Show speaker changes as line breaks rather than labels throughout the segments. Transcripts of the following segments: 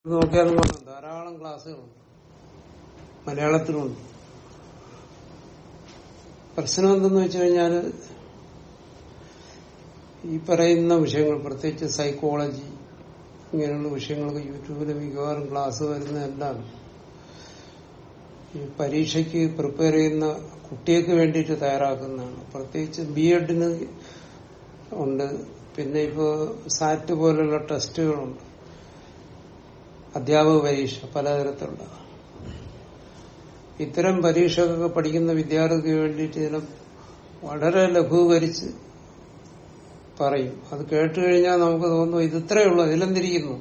നോക്കിയാലും കാണാം ധാരാളം ക്ലാസ്സുകളുണ്ട് മലയാളത്തിലുണ്ട് പ്രശ്നം എന്തെന്ന് വെച്ച് കഴിഞ്ഞാൽ ഈ പറയുന്ന വിഷയങ്ങൾ പ്രത്യേകിച്ച് സൈക്കോളജി ഇങ്ങനെയുള്ള വിഷയങ്ങൾക്ക് യൂട്യൂബിൽ മിക്കവാറും ക്ലാസ് വരുന്നതെല്ലാം ഈ പരീക്ഷയ്ക്ക് പ്രിപ്പയർ ചെയ്യുന്ന കുട്ടികൾക്ക് വേണ്ടിയിട്ട് തയ്യാറാക്കുന്നതാണ് പ്രത്യേകിച്ച് ബി എഡിന് ഉണ്ട് പിന്നെ ഇപ്പോൾ സാറ്റ് പോലുള്ള ടെസ്റ്റുകളുണ്ട് അധ്യാപക പരീക്ഷ പലതരത്തിലുള്ള ഇത്തരം പരീക്ഷകളൊക്കെ പഠിക്കുന്ന വിദ്യാർത്ഥിക്ക് വേണ്ടിയിട്ട് ഇതിനെ വളരെ ലഘൂകരിച്ച് പറയും അത് കേട്ട് കഴിഞ്ഞാൽ നമുക്ക് തോന്നുന്നു ഇത് ഇത്രയേ ഉള്ളൂ ഇതിലെന്തിരിക്കുന്നു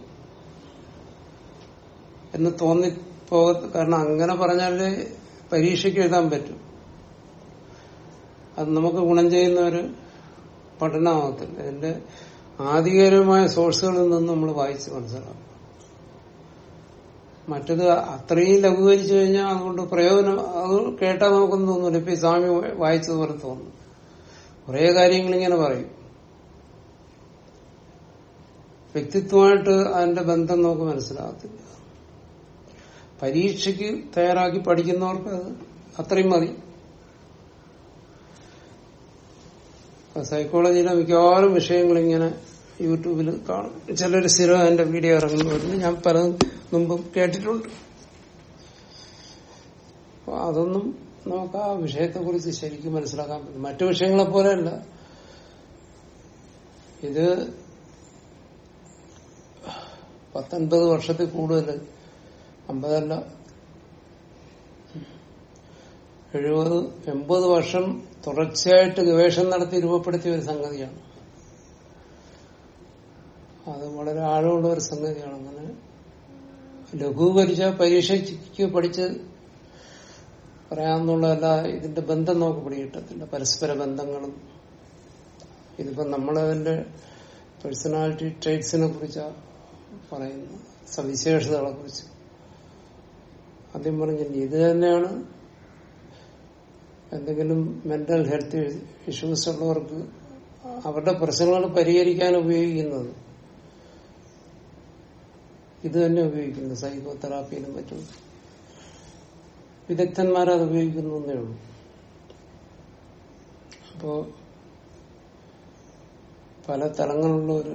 എന്ന് തോന്നിപ്പോ കാരണം അങ്ങനെ പറഞ്ഞാലേ പരീക്ഷയ്ക്ക് എഴുതാൻ പറ്റും അത് നമുക്ക് ഗുണം ചെയ്യുന്ന ഒരു പഠനമാകത്തില്ല ഇതിന്റെ ആധികാരികമായ സോഴ്സുകളിൽ നിന്ന് നമ്മൾ വായിച്ച് മനസ്സിലാക്കും മറ്റത് അത്രയും ലഘൂകരിച്ചു കഴിഞ്ഞാൽ അതുകൊണ്ട് പ്രയോജനം അത് കേട്ടാൽ നമുക്കൊന്നും തോന്നില്ല ഇപ്പൊ ഈ സ്വാമി വായിച്ചതുപോലെ തോന്നും കുറേ കാര്യങ്ങൾ ഇങ്ങനെ പറയും വ്യക്തിത്വമായിട്ട് അതിന്റെ ബന്ധം നമുക്ക് മനസ്സിലാകത്തില്ല പരീക്ഷയ്ക്ക് തയ്യാറാക്കി പഠിക്കുന്നവർക്ക് അത് അത്രയും മതി സൈക്കോളജിയിലെ മിക്കവാറും വിഷയങ്ങൾ ഇങ്ങനെ യൂട്യൂബിൽ കാണും ചിലർ സ്ഥിരം എന്റെ വീഡിയോ ഇറങ്ങുന്നവരുണ്ട് ഞാൻ പലതും മുമ്പും കേട്ടിട്ടുണ്ട് അപ്പൊ അതൊന്നും നമുക്ക് ആ വിഷയത്തെ കുറിച്ച് ശരിക്കും മനസ്സിലാക്കാൻ പറ്റും മറ്റു വിഷയങ്ങളെ പോലെയല്ല ഇത് പത്തൊൻപത് വർഷത്തിൽ കൂടുതൽ അമ്പതല്ല എഴുപത് എൺപത് വർഷം തുടർച്ചയായിട്ട് ഗവേഷണം നടത്തി രൂപപ്പെടുത്തിയ ഒരു സംഗതിയാണ് അത് വളരെ ആഴമുള്ള ഒരു സംഗതിയാണ് അങ്ങനെ ലഘൂകരിച്ച പരീക്ഷയ്ക്ക് പഠിച്ച് പറയാമെന്നുള്ളതല്ല ഇതിന്റെ ബന്ധം നമുക്ക് പിടികിട്ടത്തില്ല പരസ്പര ബന്ധങ്ങളും ഇതിപ്പോ നമ്മളതിന്റെ പേഴ്സണാലിറ്റി ട്രേറ്റ്സിനെ കുറിച്ചാ പറയുന്നു സവിശേഷതകളെ കുറിച്ച് ആദ്യം പറഞ്ഞു ഇത് തന്നെയാണ് എന്തെങ്കിലും മെന്റൽ ഹെൽത്ത് ഇഷ്യൂസ് ഉള്ളവർക്ക് അവരുടെ പ്രശ്നങ്ങൾ പരിഹരിക്കാൻ ഉപയോഗിക്കുന്നത് ഇത് തന്നെ ഉപയോഗിക്കുന്നു സൈക്കോ തെറാപ്പിയിലും മറ്റും വിദഗ്ധന്മാരത് ഉപയോഗിക്കുന്നു എന്നേ ഉള്ളൂ അപ്പോ പല തലങ്ങളുള്ള ഒരു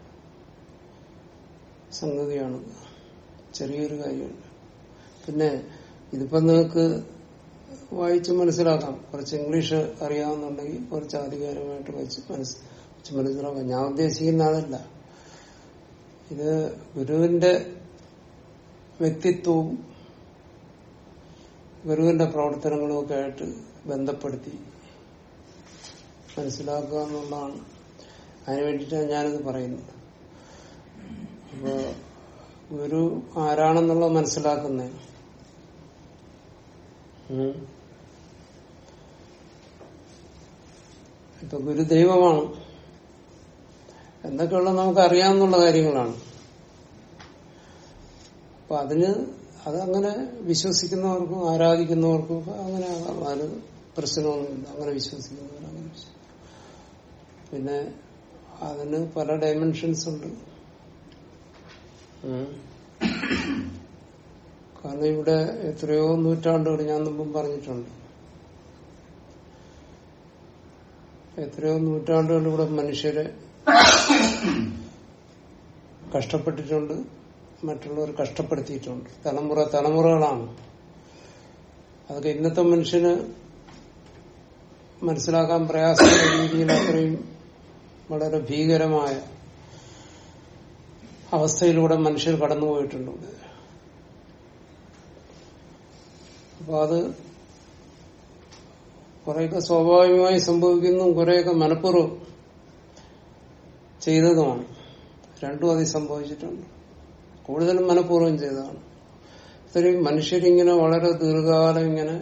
സംഗതിയാണ് ചെറിയൊരു കാര്യമുണ്ട് പിന്നെ ഇതിപ്പോ നിങ്ങൾക്ക് വായിച്ച് മനസ്സിലാക്കാം കുറച്ച് ഇംഗ്ലീഷ് അറിയാവുന്നുണ്ടെങ്കിൽ കുറച്ച് ആധികാരികമായിട്ട് വെച്ച് മനസ്സ് മനസ്സിലാക്കാം ഞാൻ ഉദ്ദേശിക്കുന്ന അതല്ല ഇത് ഗുരുവിന്റെ വ്യക്തിത്വവും ഗുരുവിന്റെ പ്രവർത്തനങ്ങളും ഒക്കെ ആയിട്ട് ബന്ധപ്പെടുത്തി മനസ്സിലാക്കുക എന്നുള്ളതാണ് അതിനു വേണ്ടിയിട്ടാണ് ഞാനിത് പറയുന്നത് അപ്പോ ഗുരു ആരാണെന്നുള്ളത് മനസ്സിലാക്കുന്നത് ഇപ്പൊ ഗുരുദൈവമാണ് എന്തൊക്കെയുള്ള നമുക്ക് അറിയാവുന്ന കാര്യങ്ങളാണ് അപ്പൊ അതിന് അതങ്ങനെ വിശ്വസിക്കുന്നവർക്കും ആരാധിക്കുന്നവർക്കും അങ്ങനെ അത് പ്രശ്നമൊന്നുമില്ല അങ്ങനെ വിശ്വസിക്കുന്നവർ അങ്ങനെ പിന്നെ അതിന് പല ഡയമെൻഷൻസ് ഉണ്ട് കാരണം ഇവിടെ എത്രയോ നൂറ്റാണ്ടുകൾ ഞാൻ മുമ്പും പറഞ്ഞിട്ടുണ്ട് എത്രയോ നൂറ്റാണ്ടുകൾ ഇവിടെ മനുഷ്യരെ കഷ്ടപ്പെട്ടിട്ടുണ്ട് മറ്റുള്ളവർ കഷ്ടപ്പെടുത്തിയിട്ടുണ്ട് തലമുറ തലമുറകളാണ് അതൊക്കെ ഇന്നത്തെ മനുഷ്യന് മനസ്സിലാക്കാൻ പ്രയാസമുള്ള രീതിയിൽ അത്രയും വളരെ ഭീകരമായ അവസ്ഥയിലൂടെ മനുഷ്യർ കടന്നുപോയിട്ടുണ്ട് അപ്പൊ അത് കുറെയൊക്കെ സ്വാഭാവികമായി സംഭവിക്കുന്നു കുറെയൊക്കെ മനഃപൂർവ്വം ചെയ്തതുമാണ് രണ്ടും അതിൽ സംഭവിച്ചിട്ടുണ്ട് കൂടുതലും മനഃപൂർവ്വം ചെയ്തതാണ് ഇത്രയും മനുഷ്യരിങ്ങനെ വളരെ ദീർഘകാലം ഇങ്ങനെ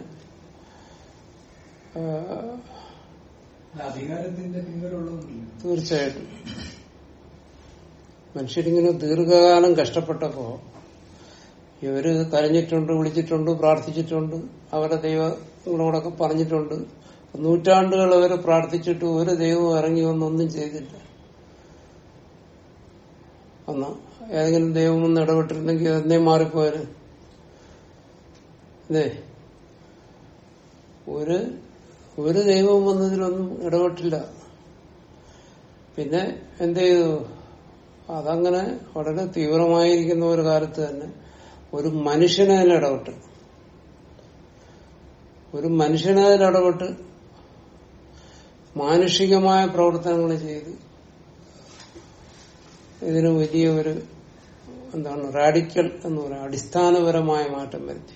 അധികാരത്തിന്റെ പിൻബലമുള്ളതൊന്നുമില്ല
തീർച്ചയായിട്ടും മനുഷ്യരിങ്ങനെ ദീർഘകാലം കഷ്ടപ്പെട്ടപ്പോ ഇവര് കരഞ്ഞിട്ടുണ്ട് വിളിച്ചിട്ടുണ്ട് പ്രാർത്ഥിച്ചിട്ടുണ്ട് അവരുടെ ദൈവങ്ങളോടൊക്കെ പറഞ്ഞിട്ടുണ്ട് നൂറ്റാണ്ടുകൾ അവര് പ്രാർത്ഥിച്ചിട്ട് ഒരു ദൈവവും ഇറങ്ങി വന്നൊന്നും ചെയ്തില്ല ഒന്ന് ഏതെങ്കിലും ദൈവം ഒന്ന് ഇടപെട്ടിരുന്നെങ്കിൽ അതെന്നേ മാറിപ്പോയത് അല്ലേ ഒരു ഒരു ദൈവവും വന്നതിലൊന്നും ഇടപെട്ടില്ല പിന്നെ എന്ത് ചെയ്തു അതങ്ങനെ വളരെ തീവ്രമായിരിക്കുന്ന ഒരു കാലത്ത് തന്നെ ഒരു മനുഷ്യനെ അതിൽ ഇടപെട്ട് ഒരു മനുഷ്യനെ അതിൽ ഇടപെട്ട് മാനുഷികമായ പ്രവർത്തനങ്ങൾ ചെയ്ത് ഇതിന് വലിയ ഒരു എന്താണ് റാഡിക്കൽ എന്ന് പറയാം അടിസ്ഥാനപരമായ മാറ്റം വരുത്തി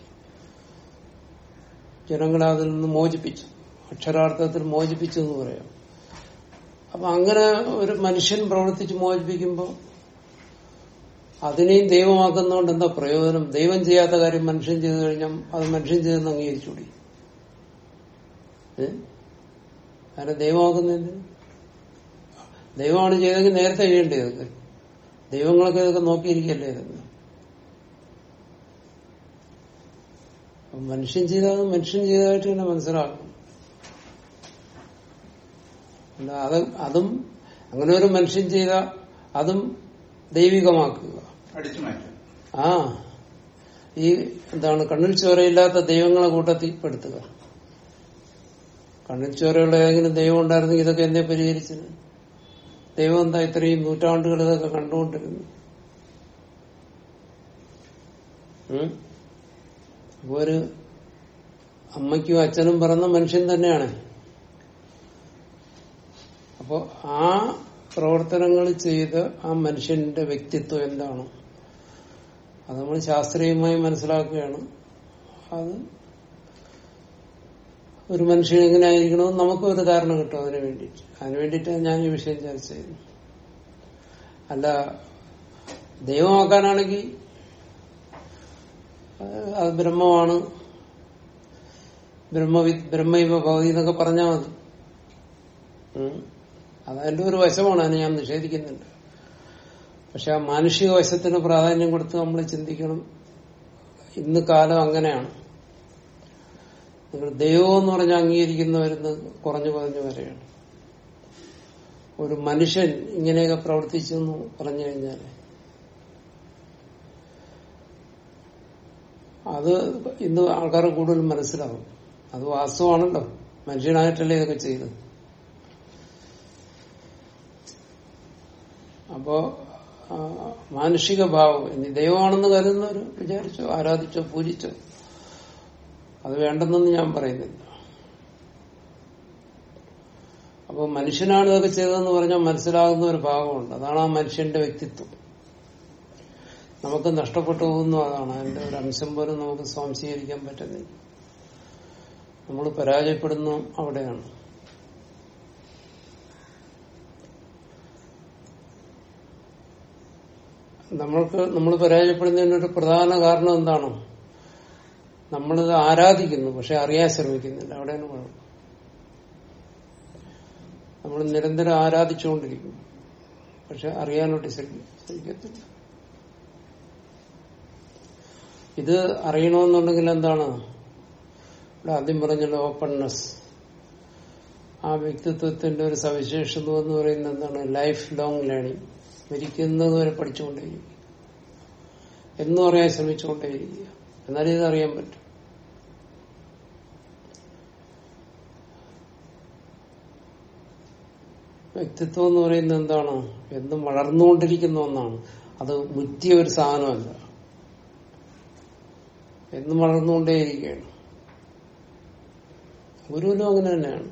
ജനങ്ങളെ അതിൽ നിന്ന് മോചിപ്പിച്ചു അക്ഷരാർത്ഥത്തിൽ മോചിപ്പിച്ചു എന്ന് പറയാം അപ്പൊ അങ്ങനെ ഒരു മനുഷ്യൻ പ്രവർത്തിച്ച് മോചിപ്പിക്കുമ്പോൾ അതിനെയും ദൈവമാക്കുന്നതുകൊണ്ട് എന്താ പ്രയോജനം ദൈവം ചെയ്യാത്ത കാര്യം മനുഷ്യൻ ചെയ്തു കഴിഞ്ഞാൽ അത് മനുഷ്യൻ ചെയ്തെന്ന് അംഗീകരിച്ചുകൂടി ഏ അതിനെ ദൈവമാക്കുന്നതിന് ദൈവമാണ് ചെയ്തെങ്കിൽ നേരത്തെ ചെയ്യേണ്ടത് ഇതൊക്കെ ദൈവങ്ങളൊക്കെ ഇതൊക്കെ നോക്കിയിരിക്കല്ലേ ഇതെന്ന് അപ്പൊ മനുഷ്യൻ ചെയ്താൽ മനുഷ്യൻ ചെയ്തതായിട്ട് തന്നെ മനസ്സിലാക്കും അല്ല അത് അതും അങ്ങനെ ഒരു മനുഷ്യൻ ചെയ്ത അതും ദൈവികമാക്കുക
അടിച്ചു മാറ്റും
ആ ഈ എന്താണ് കണ്ണിൽ ചോരയില്ലാത്ത ദൈവങ്ങളെ കൂട്ടത്തിൽ പെടുത്തുക കണ്ണിൽ ചോരയുള്ള ഏതെങ്കിലും ദൈവം ഉണ്ടായിരുന്നെങ്കിൽ ഇതൊക്കെ എന്നെ പരിഹരിച്ചത് ദൈവം എന്താ ഇത്രയും നൂറ്റാണ്ടുകൾ ഇതൊക്കെ കണ്ടുകൊണ്ടിരുന്നു ഉം? അപ്പൊ ഒരു അമ്മയ്ക്കും അച്ഛനും പിറന്ന മനുഷ്യൻ തന്നെയാണ് അപ്പോ ആ പ്രവർത്തനങ്ങൾ ചെയ്ത് ആ മനുഷ്യന്റെ വ്യക്തിത്വം എന്താണ് അത് നമ്മൾ ശാസ്ത്രീയമായി മനസ്സിലാക്കുകയാണ് അത് ഒരു മനുഷ്യൻ എങ്ങനെ ആയിരിക്കണമെന്ന് നമുക്കും ഒരു ധാരണ കിട്ടും അതിനു വേണ്ടിയിട്ട് അതിനു വേണ്ടിയിട്ടാണ് ഞാൻ ഈ വിഷയം ചർച്ച ചെയ്യുന്നത് അല്ല ദൈവമാക്കാനാണെങ്കിൽ അത് അത് ബ്രഹ്മമാണ് ബ്രഹ്മവി ബ്രഹ്മൈവ ഭവതി എന്നൊക്കെ പറഞ്ഞാൽ മതി ഉം. അതതിന്റെ ഒരു വശമാണ് അതിന് ഞാൻ നിഷേധിക്കുന്നുണ്ട് പക്ഷെ ആ മാനുഷിക വശത്തിന് പ്രാധാന്യം കൊടുത്ത് നമ്മൾ ചിന്തിക്കണം ഇന്ന് കാലം അങ്ങനെയാണ് നിങ്ങൾ ദൈവം എന്ന് പറഞ്ഞ് അംഗീകരിക്കുന്നവരുന്ന് കുറഞ്ഞു കുറഞ്ഞു വരെയാണ് ഒരു മനുഷ്യൻ ഇങ്ങനെയൊക്കെ പ്രവർത്തിച്ചു എന്ന് പറഞ്ഞു കഴിഞ്ഞാൽ അത് ഇന്ന് ആൾക്കാർ കൂടുതൽ മനസ്സിലാവും അത് വാസ്തവമാണല്ലോ മനുഷ്യനായിട്ടല്ലേ ഇതൊക്കെ ചെയ്തത് അപ്പോ ആ, മാനുഷിക ഭാവം ഇനി ദൈവമാണെന്ന് കരുതുന്നവർ വിചാരിച്ചോ ആരാധിച്ചോ പൂജിച്ചോ അത് വേണ്ടെന്നൊന്നും ഞാൻ പറയുന്നില്ല അപ്പൊ മനുഷ്യനാണ് ഇതൊക്കെ ചെയ്തതെന്ന് പറഞ്ഞാൽ മനസ്സിലാകുന്ന ഒരു ഭാഗമുണ്ട് അതാണ് ആ മനുഷ്യന്റെ വ്യക്തിത്വം നമുക്ക് നഷ്ടപ്പെട്ടു പോകുന്നു അതാണ് അതിന്റെ ഒരു അംശം പോലും നമുക്ക് സ്വാംശീകരിക്കാൻ പറ്റുന്നില്ല നമ്മൾ പരാജയപ്പെടുന്നു അവിടെയാണ് നമ്മൾക്ക് നമ്മൾ പരാജയപ്പെടുന്നതിനൊരു പ്രധാന കാരണം എന്താണ് നമ്മളിത് ആരാധിക്കുന്നു പക്ഷെ അറിയാൻ ശ്രമിക്കുന്നില്ല അവിടെയാണ് കുഴപ്പം നമ്മൾ നിരന്തരം ആരാധിച്ചുകൊണ്ടിരിക്കും പക്ഷെ അറിയാനോട്ട് ശ്രമി- ശ്രമിക്കത്തില്ല ഇത് അറിയണമെന്നുണ്ടെങ്കിൽ എന്താണ് ഇവിടെ ആദ്യം പറഞ്ഞല്ലോ ഓപ്പൺനെസ് ആ വ്യക്തിത്വത്തിന്റെ ഒരു സവിശേഷത എന്ന് പറയുന്നത് എന്താണ് ലൈഫ് ലോങ് ലേണിംഗ് മരിക്കുന്നത് വരെ പഠിച്ചുകൊണ്ടേയിരിക്കും എന്നും അറിയാൻ ശ്രമിച്ചുകൊണ്ടേയിരിക്കുക എന്നാലേ ഇത് അറിയാൻ പറ്റും വ്യക്തിത്വം എന്ന് പറയുന്നത് എന്താണ് എന്നും വളർന്നുകൊണ്ടിരിക്കുന്ന ഒന്നാണ് അത് മുറ്റിയ ഒരു സാധനമല്ല എന്നും വളർന്നുകൊണ്ടേയിരിക്കുകയാണ് ഗുരുവിനും അങ്ങനെ തന്നെയാണ്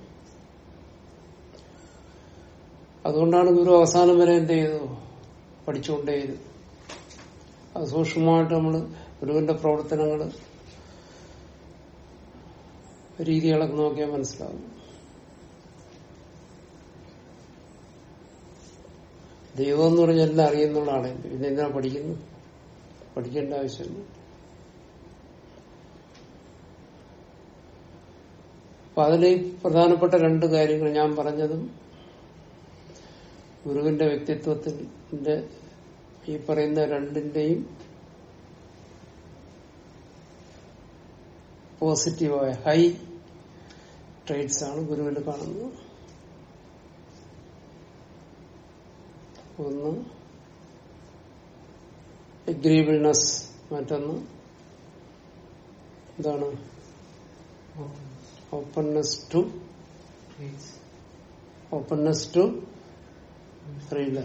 അതുകൊണ്ടാണ് ഗുരു അവസാനം വരെ എന്ത് ചെയ്തു പഠിച്ചുകൊണ്ടേയിരുന്നു അത് സൂക്ഷ്മമായിട്ട് നമ്മൾ ഗുരുവിന്റെ പ്രവർത്തനങ്ങൾ രീതികളൊക്കെ നോക്കിയാൽ മനസ്സിലാവും ദൈവം എന്ന് പറഞ്ഞാൽ എല്ലാം അറിയുന്നുള്ള ആളല്ലേ പിന്നെ എന്തിനാ പഠിക്കുന്നു പഠിക്കേണ്ട ആവശ്യമില്ല അപ്പൊ അതിൽ പ്രധാനപ്പെട്ട രണ്ട് കാര്യങ്ങൾ ഞാൻ പറഞ്ഞതും ഗുരുവിന്റെ വ്യക്തിത്വത്തിന്റെ ഈ പറയുന്ന രണ്ടിന്റെയും പോസിറ്റീവായ ഹൈ ട്രേഡ്സ് ആണ് ഗുരുവിൽ കാണുന്നത് ഒന്ന് എഗ്രീബിൾനെസ് മറ്റൊന്ന് എന്താണ് ഓപ്പൺനെസ് ടു ഓപ്പൺനെസ് ടു അറിയില്ല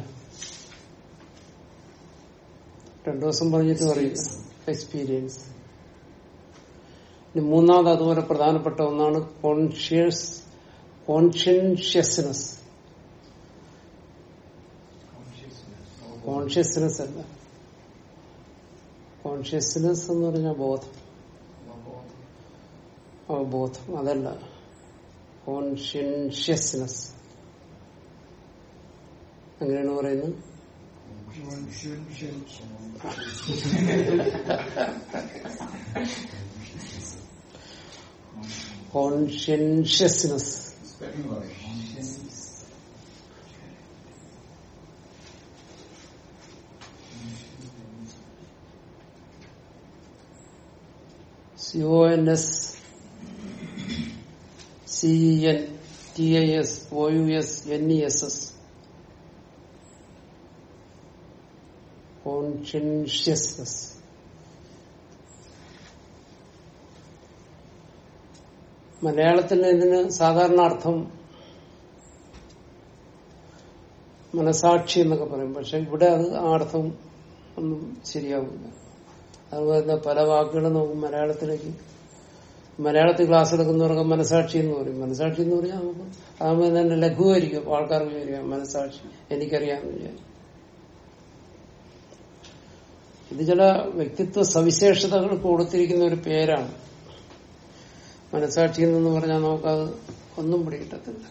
രണ്ടു ദിവസം പറഞ്ഞിട്ട് അറിയില്ല എക്സ്പീരിയൻസ് ഇനി മൂന്നാമത് അതുപോലെ പ്രധാനപ്പെട്ട ഒന്നാണ് കോൺഷ്യസ് കോൺഷ്യൻഷ്യസ്നെസ് കോൺഷ്യസ്നെസ് അല്ല കോൺഷ്യസ്നെസ് എന്ന് പറഞ്ഞാൽ ബോധം അവബോധം അതല്ല കോൺഷ്യൻഷ്യസ്നെസ് അങ്ങനെയാണ് പറയുന്നത് conscientiousness CO N S C N T I S O U S N E S S conscientiousness മലയാളത്തിൽ ഇതിന് സാധാരണ അർത്ഥം മനസാക്ഷി എന്നൊക്കെ പറയും പക്ഷെ ഇവിടെ അത് ആ അർത്ഥം ഒന്നും ശരിയാവില്ല അതുപോലെ പല വാക്കുകളും നമുക്ക് മലയാളത്തിലേക്ക് മലയാളത്തിൽ ക്ലാസ് എടുക്കുന്നവർക്ക് മനസാക്ഷി എന്ന് പറയും മനസാക്ഷി എന്ന് പറഞ്ഞാൽ നമുക്ക് അതാകുമ്പോൾ തന്നെ ലഘുവായിരിക്കും അപ്പൊ ആൾക്കാർക്ക് വിചാരിക്കാം മനസാക്ഷി എനിക്കറിയാമെന്ന് വിചാരിക്കും ഇത് ചില വ്യക്തിത്വ സവിശേഷതകൾ കൊടുത്തിരിക്കുന്ന ഒരു പേരാണ് മനസാക്ഷി എന്ന് പറഞ്ഞാൽ നമുക്കത് ഒന്നും പിടികിട്ടത്തില്ല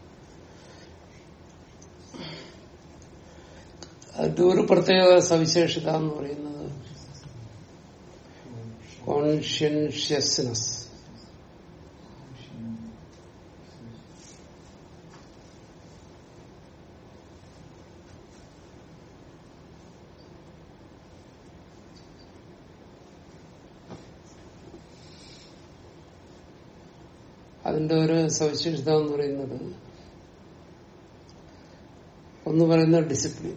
അതിന്റെ ഒരു പ്രത്യേക സവിശേഷത എന്ന് പറയുന്നത് കോൺഷ്യൻഷ്യസ്നെസ് അതിന്റെ ഒരു സവിശേഷത എന്ന് പറയുന്നത് ഒന്ന് പറയുന്ന ഡിസിപ്ലിൻ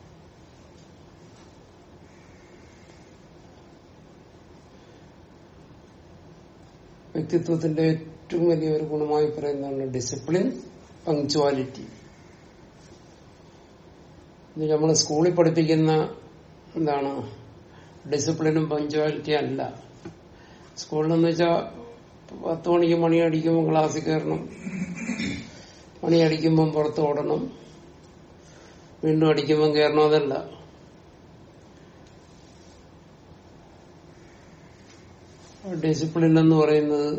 വ്യക്തിത്വത്തിന്റെ ഏറ്റവും വലിയ ഒരു ഗുണമായി പറയുന്നതാണ് ഡിസിപ്ലിൻ പങ്ക്ച്വാലിറ്റി ഇത് നമ്മൾ സ്കൂളിൽ പഠിപ്പിക്കുന്ന എന്താണ് ഡിസിപ്ലിനും പങ്ക്ച്വാലിറ്റി അല്ല സ്കൂളിലെന്ന് വെച്ചാൽ പത്ത് മണിക്ക് മണി അടിക്കുമ്പോൾ ക്ലാസ്സിൽ കയറണം മണി അടിക്കുമ്പം പുറത്ത് ഓടണം വീണ്ടും അടിക്കുമ്പം കയറണം അതല്ല ഡിസിപ്ലിൻ എന്ന് പറയുന്നത്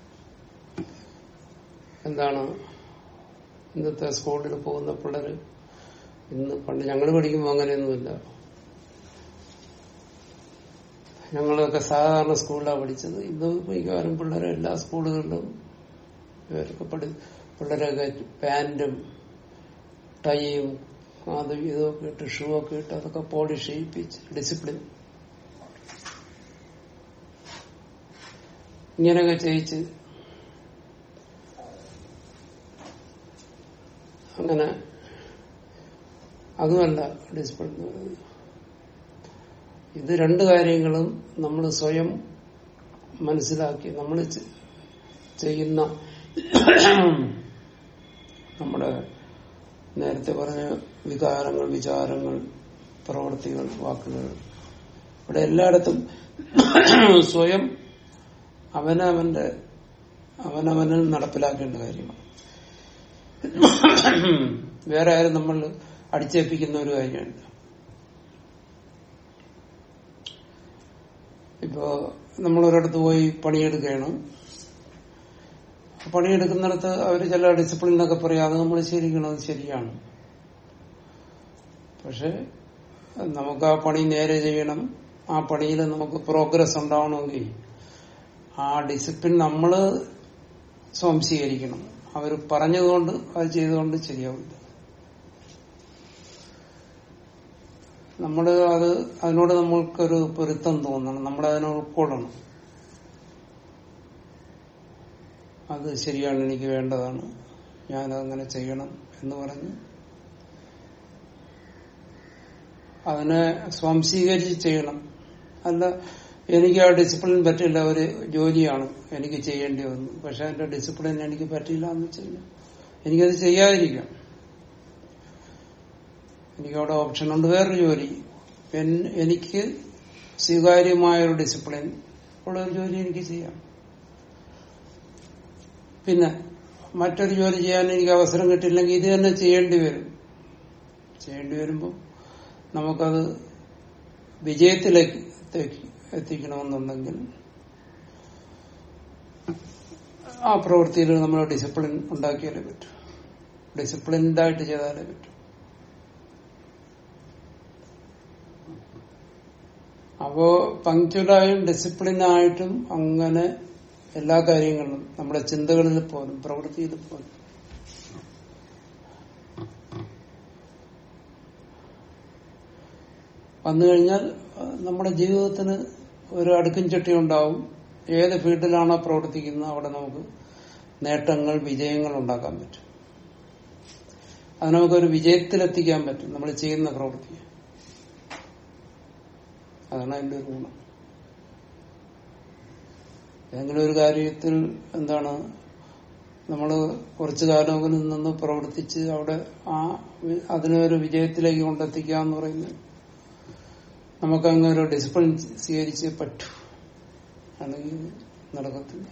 എന്താണ് ഇന്നത്തെ സ്കൂളിൽ പോകുന്ന പിള്ളേര് ഇന്ന് പണ്ട് ഞങ്ങൾ പഠിക്കുമ്പോൾ അങ്ങനെയൊന്നുമില്ല ഞങ്ങളൊക്കെ സാധാരണ സ്കൂളിലാണ് പഠിച്ചത് ഇന്ന് മിക്കവാറും പിള്ളേരെ എല്ലാ സ്കൂളുകളിലും ഇവരൊക്കെ പഠി പിള്ളേരൊക്കെ പാന്റും ടൈയും അതും ഇതൊക്കെ ഇട്ട് ഷൂ ഒക്കെ ഇട്ട് അതൊക്കെ പോളിഷ് ചെയ്യിപ്പിച്ച് ഡിസിപ്ലിൻ ഇങ്ങനെയൊക്കെ ചെയ്യിച്ച് അങ്ങനെ അതുമല്ല ഡിസിപ്ലിൻ എന്ന് പറയുന്നത് ഇത് രണ്ട് കാര്യങ്ങളും നമ്മൾ സ്വയം മനസ്സിലാക്കി നമ്മൾ ചെയ്യുന്ന നമ്മുടെ നേരത്തെ പറഞ്ഞ വികാരങ്ങൾ വിചാരങ്ങൾ പ്രവൃത്തികൾ വാക്കുകൾ ഇവിടെ എല്ലായിടത്തും സ്വയം അവനവന്റെ അവനവനിൽ നടപ്പിലാക്കേണ്ട കാര്യമാണ് വേറെ ആരും നമ്മൾ അടിച്ചേൽപ്പിക്കുന്ന ഒരു കാര്യമുണ്ട് ഇപ്പോ നമ്മൾ ഒരിടത്ത് പോയി പണിയെടുക്കുകയാണ് പണിയെടുക്കുന്നിടത്ത് അവർ ചില ഡിസിപ്ലിനൊക്കെ പറയും അത് നമ്മൾ ശരിക്കണം അത് ശരിയാണ് പക്ഷെ നമുക്ക് ആ പണി നേരെ ചെയ്യണം ആ പണിയിൽ നമുക്ക് പ്രോഗ്രസ് ഉണ്ടാവണമെങ്കിൽ ആ ഡിസിപ്ലിൻ നമ്മൾ സ്വാംശീകരിക്കണം അവർ പറഞ്ഞതുകൊണ്ട് അത് ചെയ്തുകൊണ്ട് ശരിയാവില്ല നമ്മൾ അത് അതിനോട് നമ്മൾക്കൊരു പൊരുത്തം തോന്നണം നമ്മൾ അതിനെ ഉൾക്കൊള്ളണം അത് ശരിയാണ് എനിക്ക് വേണ്ടതാണ് ഞാനതങ്ങനെ ചെയ്യണം എന്ന് പറഞ്ഞ് അതിനെ സ്വാംശീകരിച്ച് ചെയ്യണം അല്ല എനിക്ക് ആ ഡിസിപ്ലിൻ പറ്റില്ല ഒരു ജോലിയാണ് എനിക്ക് ചെയ്യേണ്ടി വന്നു പക്ഷെ അതിന്റെ ഡിസിപ്ലിൻ എനിക്ക് പറ്റില്ല എന്ന് വെച്ച് കഴിഞ്ഞാൽ എനിക്കത് ചെയ്യാതിരിക്കാം എനിക്ക് അവിടെ ഓപ്ഷൻ ഉണ്ട് വേറൊരു ജോലി എൻ- എനിക്ക് സ്വീകാര്യമായ ഒരു ഡിസിപ്ലിൻ ഉള്ള ഒരു ജോലി എനിക്ക് ചെയ്യാം പിന്നെ മറ്റൊരു ജോലി ചെയ്യാൻ എനിക്ക് അവസരം കിട്ടില്ലെങ്കിൽ ഇത് തന്നെ ചെയ്യേണ്ടി വരും ചെയ്യേണ്ടി വരുമ്പോൾ നമുക്കത് വിജയത്തിലേക്ക് എത്തി- എത്തിക്കണമെന്നുണ്ടെങ്കിൽ ആ പ്രവൃത്തിയിൽ നമ്മൾ ഡിസിപ്ലിൻ ഉണ്ടാക്കിയാലേ പറ്റൂ ഡിസിപ്ലിൻഡ് ആയിട്ട് ചെയ്താലേ പറ്റൂ അപ്പോ പങ്ക്ച്വലായും ഡിസിപ്ലിനായിട്ടും അങ്ങനെ എല്ലാ കാര്യങ്ങളിലും നമ്മുടെ ചിന്തകളിൽ പോലും പ്രവൃത്തിയിൽ പോലും വന്നു കഴിഞ്ഞാൽ അഹ് നമ്മുടെ ജീവിതത്തിന് ഒരു അടുക്കും ചട്ടി ഉണ്ടാവും ഏത് ഫീൽഡിലാണോ പ്രവർത്തിക്കുന്നത് അവിടെ നമുക്ക് നേട്ടങ്ങൾ വിജയങ്ങൾ ഉണ്ടാക്കാൻ പറ്റും അത് നമുക്കൊരു വിജയത്തിലെത്തിക്കാൻ പറ്റും നമ്മൾ ചെയ്യുന്ന പ്രവൃത്തി അതാണ് അതിന്റെ ഒരു ഗുണം ഏതെങ്കിലും ഒരു കാര്യത്തിൽ എന്താണ് നമ്മൾ കുറച്ചു കാലമെങ്കിലും നിന്ന് പ്രവർത്തിച്ച് അവിടെ ആ വി- അതിനെ ഒരു വിജയത്തിലേക്ക് കൊണ്ടെത്തിക്കുക എന്ന് പറയുന്നത് നമുക്കങ്ങ് ഒരു ഡിസിപ്ലിൻ സ്വീകരിച്ചേ പറ്റൂ അല്ലെങ്കിൽ നടക്കത്തില്ല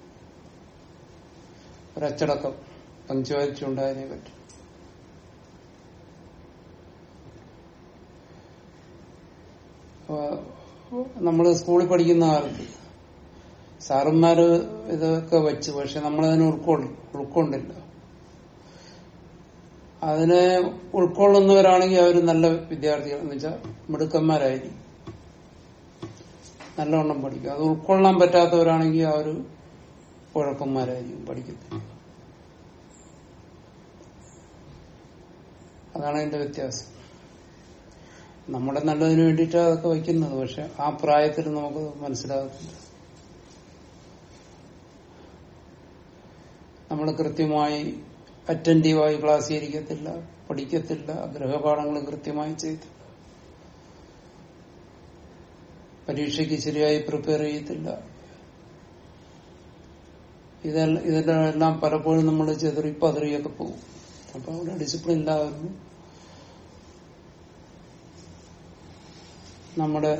ഒരച്ചടക്കം പങ്ക്ച്വാലിറ്റി ഉണ്ടായാലേ പറ്റും നമ്മൾ സ്കൂളിൽ പഠിക്കുന്ന കാലത്ത് സാറന്മാര് ഇതൊക്കെ വെച്ച് പക്ഷെ നമ്മളതിനെ ഉൾക്കൊള്ളു ഉൾക്കൊണ്ടില്ല അതിനെ ഉൾക്കൊള്ളുന്നവരാണെങ്കിൽ അവർ നല്ല വിദ്യാർത്ഥികൾ എന്ന് വെച്ചാൽ മിടുക്കന്മാരായിരിക്കും നല്ലവണ്ണം പഠിക്കും അത് ഉൾക്കൊള്ളാൻ പറ്റാത്തവരാണെങ്കിൽ അവർ കുഴപ്പന്മാരായിരിക്കും പഠിക്കത്തില്ല അതാണ് അതിന്റെ വ്യത്യാസം നമ്മുടെ നല്ലതിന് വേണ്ടിയിട്ടാണ് അതൊക്കെ വയ്ക്കുന്നത് പക്ഷെ ആ പ്രായത്തിൽ നമുക്ക് മനസ്സിലാകത്തില്ല നമ്മൾ കൃത്യമായി അറ്റൻറ്റീവായി ക്ലാസ് ഇരിക്കത്തില്ല പഠിക്കത്തില്ല ഗൃഹപാഠങ്ങൾ കൃത്യമായി ചെയ്തില്ല പരീക്ഷയ്ക്ക് ശരിയായി പ്രിപ്പയർ ചെയ്യത്തില്ല ഇതെല്ലാം ഇതിലെല്ലാം പലപ്പോഴും നമ്മൾ ചെതറി പതറിയൊക്കെ പോകും അപ്പൊ അവിടെ ഡിസിപ്ലിൻ ഇല്ലാതെ നമ്മുടെ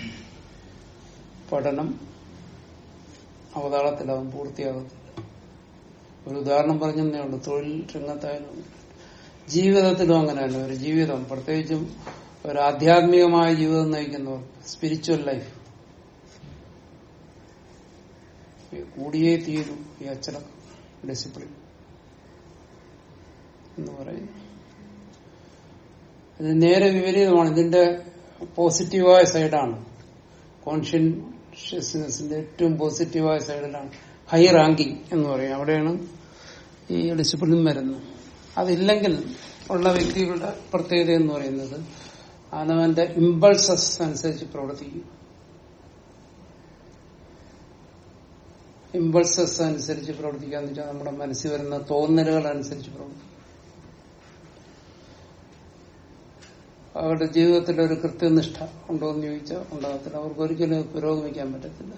പഠനം അവതാളത്തിലാവും പൂർത്തിയാകത്തില്ല ഒരു ഉദാഹരണം പറഞ്ഞതേ ഉള്ളൂ തൊഴിൽ രംഗത്തായാലും ജീവിതത്തിലും അങ്ങനെ തന്നെ ഒരു ജീവിതം പ്രത്യേകിച്ചും ഒരു ആധ്യാത്മികമായ ജീവിതം നയിക്കുന്നവർ സ്പിരിച്വൽ ലൈഫ് കൂടിയേ തീരൂ ഈ അച്ചടക്കം ഡിസിപ്ലിൻ എന്ന് പറയുന്നു ഇത് നേരെ വിപരീതമാണ് ഇതിന്റെ പോസിറ്റീവായ സൈഡാണ് കോൺഷ്യൻഷ്യസ്നെസിന്റെ ഏറ്റവും പോസിറ്റീവായ സൈഡിലാണ് ഹൈ റാങ്കിങ് എന്ന് പറയും അവിടെയാണ് ഈ ഡിസിപ്ലിൻ വരുന്നത് അതില്ലെങ്കിൽ ഉള്ള വ്യക്തികളുടെ പ്രത്യേകത എന്ന് പറയുന്നത് അവനവന്റെ ഇമ്പൾസസ് അനുസരിച്ച് പ്രവർത്തിക്കും ഇമ്പൾസസ് അനുസരിച്ച് പ്രവർത്തിക്കാന്ന് വെച്ചാൽ നമ്മുടെ മനസ്സിൽ വരുന്ന തോന്നലുകൾ അനുസരിച്ച് പ്രവർത്തിക്കും അവരുടെ ജീവിതത്തിൽ ഒരു കൃത്യനിഷ്ഠ ഉണ്ടോ എന്ന് ചോദിച്ചാൽ ഉണ്ടാകത്തില്ല അവർക്ക് ഒരിക്കലും പുരോഗമിക്കാൻ പറ്റത്തില്ല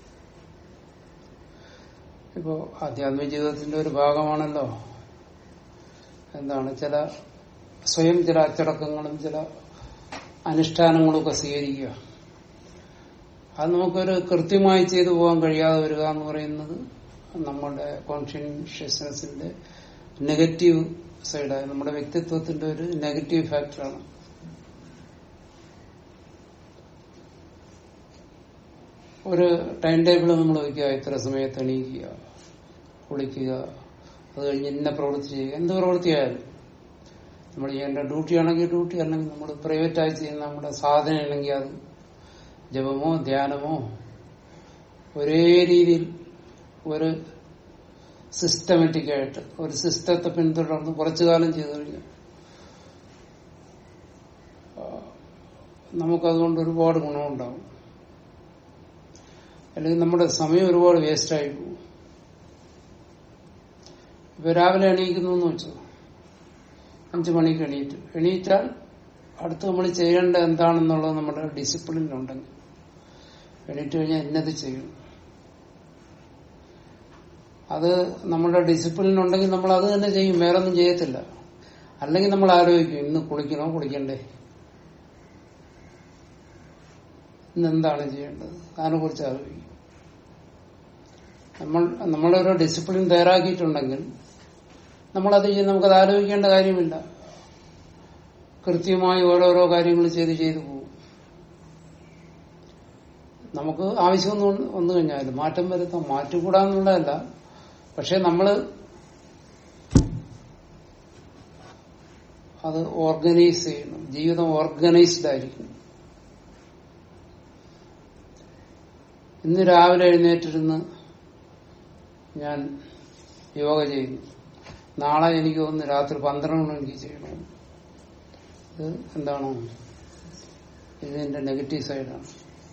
ഇപ്പോ ആധ്യാത്മിക ജീവിതത്തിന്റെ ഒരു ഭാഗമാണല്ലോ എന്താണ് ചില സ്വയം ചില അച്ചടക്കങ്ങളും ചില അനുഷ്ഠാനങ്ങളും ഒക്കെ സ്വീകരിക്കുക അത് നമുക്കൊരു കൃത്യമായി ചെയ്തു പോകാൻ കഴിയാതെ വരിക എന്ന് പറയുന്നത് നമ്മുടെ കോൺഷ്യൻഷ്യസ്നെസിന്റെ നെഗറ്റീവ് സൈഡായ നമ്മുടെ വ്യക്തിത്വത്തിന്റെ ഒരു നെഗറ്റീവ് ഫാക്ടറാണ് ഒരു ടൈം ടേബിൾ നമ്മൾ വയ്ക്കുക ഇത്ര സമയത്ത് എണീക്കുക കുളിക്കുക അത് കഴിഞ്ഞ് ഇന്ന പ്രവൃത്തി ചെയ്യുക എന്ത് പ്രവൃത്തിയായാലും നമ്മൾ ചെയ്യേണ്ട ഡ്യൂട്ടി ആണെങ്കിൽ ഡ്യൂട്ടി അല്ലെങ്കിൽ നമ്മൾ പ്രൈവറ്റായി ചെയ്യുന്ന നമ്മുടെ സാധന ആണെങ്കിൽ അത് ജപമോ ധ്യാനമോ ഒരേ രീതിയിൽ ഒരു സിസ്റ്റമാറ്റിക് ആയിട്ട് ഒരു സിസ്റ്റത്തെ പിന്തുടർന്ന് കുറച്ചു കാലം ചെയ്തു കഴിഞ്ഞാൽ ആ, നമുക്കതുകൊണ്ട് ഒരുപാട് ഗുണമുണ്ടാവും അല്ലെങ്കിൽ നമ്മുടെ സമയം ഒരുപാട് വേസ്റ്റായി പോകും ഇപ്പൊ രാവിലെ എണീക്കുന്നു എന്ന് വെച്ചു അഞ്ചു മണിക്ക് എണീറ്റ് എണീറ്റാൽ അടുത്ത് നമ്മൾ ചെയ്യേണ്ട എന്താണെന്നുള്ളത് നമ്മുടെ ഡിസിപ്ലിൻ ഉണ്ടെങ്കിൽ എണീറ്റ് കഴിഞ്ഞാൽ ഇന്നത് ചെയ്യണം അത് നമ്മുടെ ഡിസിപ്ലിൻ ഉണ്ടെങ്കിൽ നമ്മൾ അത് തന്നെ ചെയ്യും വേറൊന്നും ചെയ്യത്തില്ല അല്ലെങ്കിൽ നമ്മൾ ആലോചിക്കും ഇന്ന് കുളിക്കണോ കുളിക്കണ്ടേ ഇന്ന് എന്താണ് ചെയ്യേണ്ടത് അതിനെ കുറിച്ച് ആലോചിക്കും നമ്മൾ നമ്മളൊരു ഡിസിപ്ലിൻ തയ്യാറാക്കിയിട്ടുണ്ടെങ്കിൽ നമ്മളത് ചെയ്യും നമുക്കത് ആലോചിക്കേണ്ട കാര്യമില്ല കൃത്യമായി ഓരോരോ കാര്യങ്ങൾ ചെയ്ത് ചെയ്തു പോകും നമുക്ക് ആവശ്യമൊന്നും വന്നു കഴിഞ്ഞാൽ മാറ്റം വരുത്താം മാറ്റിക്കൂടാന്നുള്ളതല്ല പക്ഷെ നമ്മള് അത് ഓർഗനൈസ് ചെയ്യണം ജീവിതം ഓർഗനൈസ്ഡ് ആയിരിക്കണം ഇന്ന് രാവിലെ എഴുന്നേറ്റിരുന്ന് ഞാൻ യോഗ ചെയ്യുന്നു നാളെ എനിക്ക് ഒന്ന് രാത്രി പന്ത്രണ്ട് മണിക്ക് ചെയ്യണം ഇത് എന്താണോ ഇതിന്റെ നെഗറ്റീവ് സൈഡാണ്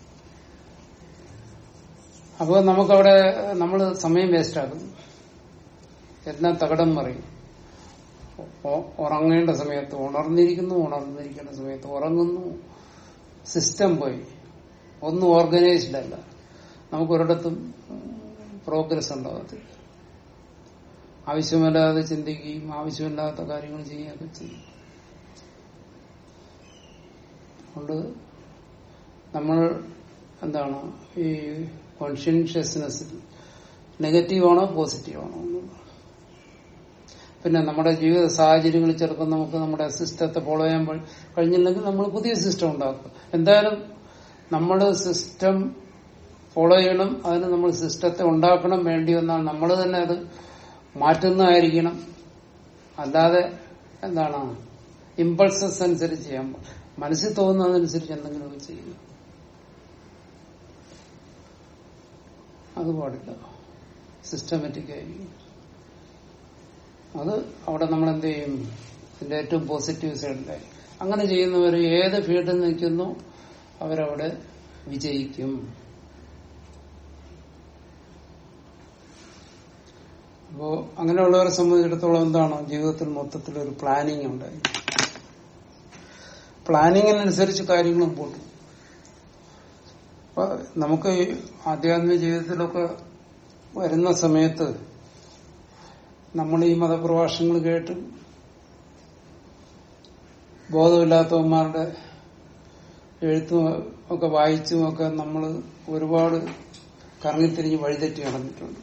അപ്പോൾ നമുക്കവിടെ നമ്മൾ സമയം വേസ്റ്റ് ആകും എല്ലാം തകടം പറയും ഒ- ഉറങ്ങേണ്ട സമയത്ത് ഉണർന്നിരിക്കുന്നു ഉണർന്നിരിക്കേണ്ട സമയത്ത് ഉറങ്ങുന്നു സിസ്റ്റം പോയി ഒന്നും ഓർഗനൈസ്ഡ് അല്ല നമുക്ക് ഒരിടത്തും പ്രോഗ്രസ് ഉണ്ടാകത്തില്ല ആവശ്യമല്ലാതെ ചിന്തിക്കുകയും ആവശ്യമില്ലാത്ത കാര്യങ്ങൾ ചെയ്യുകയൊക്കെ ചെയ്യും അതുകൊണ്ട് നമ്മൾ എന്താണ് ഈ കോൺഷ്യൻഷ്യസ്നെസ് നെഗറ്റീവാണോ പോസിറ്റീവാണോ എന്നുള്ളത് പിന്നെ നമ്മുടെ ജീവിത സാഹചര്യങ്ങളിൽ ചിലപ്പോൾ നമുക്ക് നമ്മുടെ സിസ്റ്റത്തെ ഫോളോ ചെയ്യാൻ പ- കഴിഞ്ഞില്ലെങ്കിൽ നമ്മൾ പുതിയ സിസ്റ്റം ഉണ്ടാക്കും എന്തായാലും നമ്മൾ സിസ്റ്റം ഫോളോ ചെയ്യണം അതിന് നമ്മൾ സിസ്റ്റത്തെ ഉണ്ടാക്കണം വേണ്ടി വന്നാൽ നമ്മൾ തന്നെ അത് മാറ്റുന്നതായിരിക്കണം അല്ലാതെ എന്താണ് ഇമ്പൾസസ് അനുസരിച്ച് ചെയ്യാൻ പ- മനസ്സിൽ തോന്നുന്നതനുസരിച്ച് എന്തെങ്കിലുമൊക്കെ ചെയ്യുക അത് പാടില്ല സിസ്റ്റമാറ്റിക് ആയിരിക്കും അത് അവിടെ നമ്മൾ എന്ത് ചെയ്യും ഇതിന്റെ ഏറ്റവും പോസിറ്റീവ് സൈഡിലായി അങ്ങനെ ചെയ്യുന്നവർ ഏത് ഫീൽഡിൽ നിൽക്കുന്നു അവരവിടെ വിജയിക്കും അപ്പോ അങ്ങനെയുള്ളവരെ സംബന്ധിച്ചിടത്തോളം എന്താണ് ജീവിതത്തിൽ മൊത്തത്തിൽ ഒരു പ്ലാനിങ് ഉണ്ടായി പ്ലാനിങ്ങിനനുസരിച്ച് കാര്യങ്ങളും പോട്ടും അപ്പൊ നമുക്ക് ഈ ആധ്യാത്മിക ജീവിതത്തിലൊക്കെ വരുന്ന സമയത്ത് നമ്മൾ ഈ മതപ്രഭാഷണങ്ങൾ കേട്ട് ബോധമില്ലാത്തവന്മാരുടെ എഴുത്തും ഒക്കെ വായിച്ചും ഒക്കെ നമ്മൾ ഒരുപാട് കറങ്ങിത്തിരിഞ്ഞ് വഴിതെറ്റി നടന്നിട്ടുണ്ട്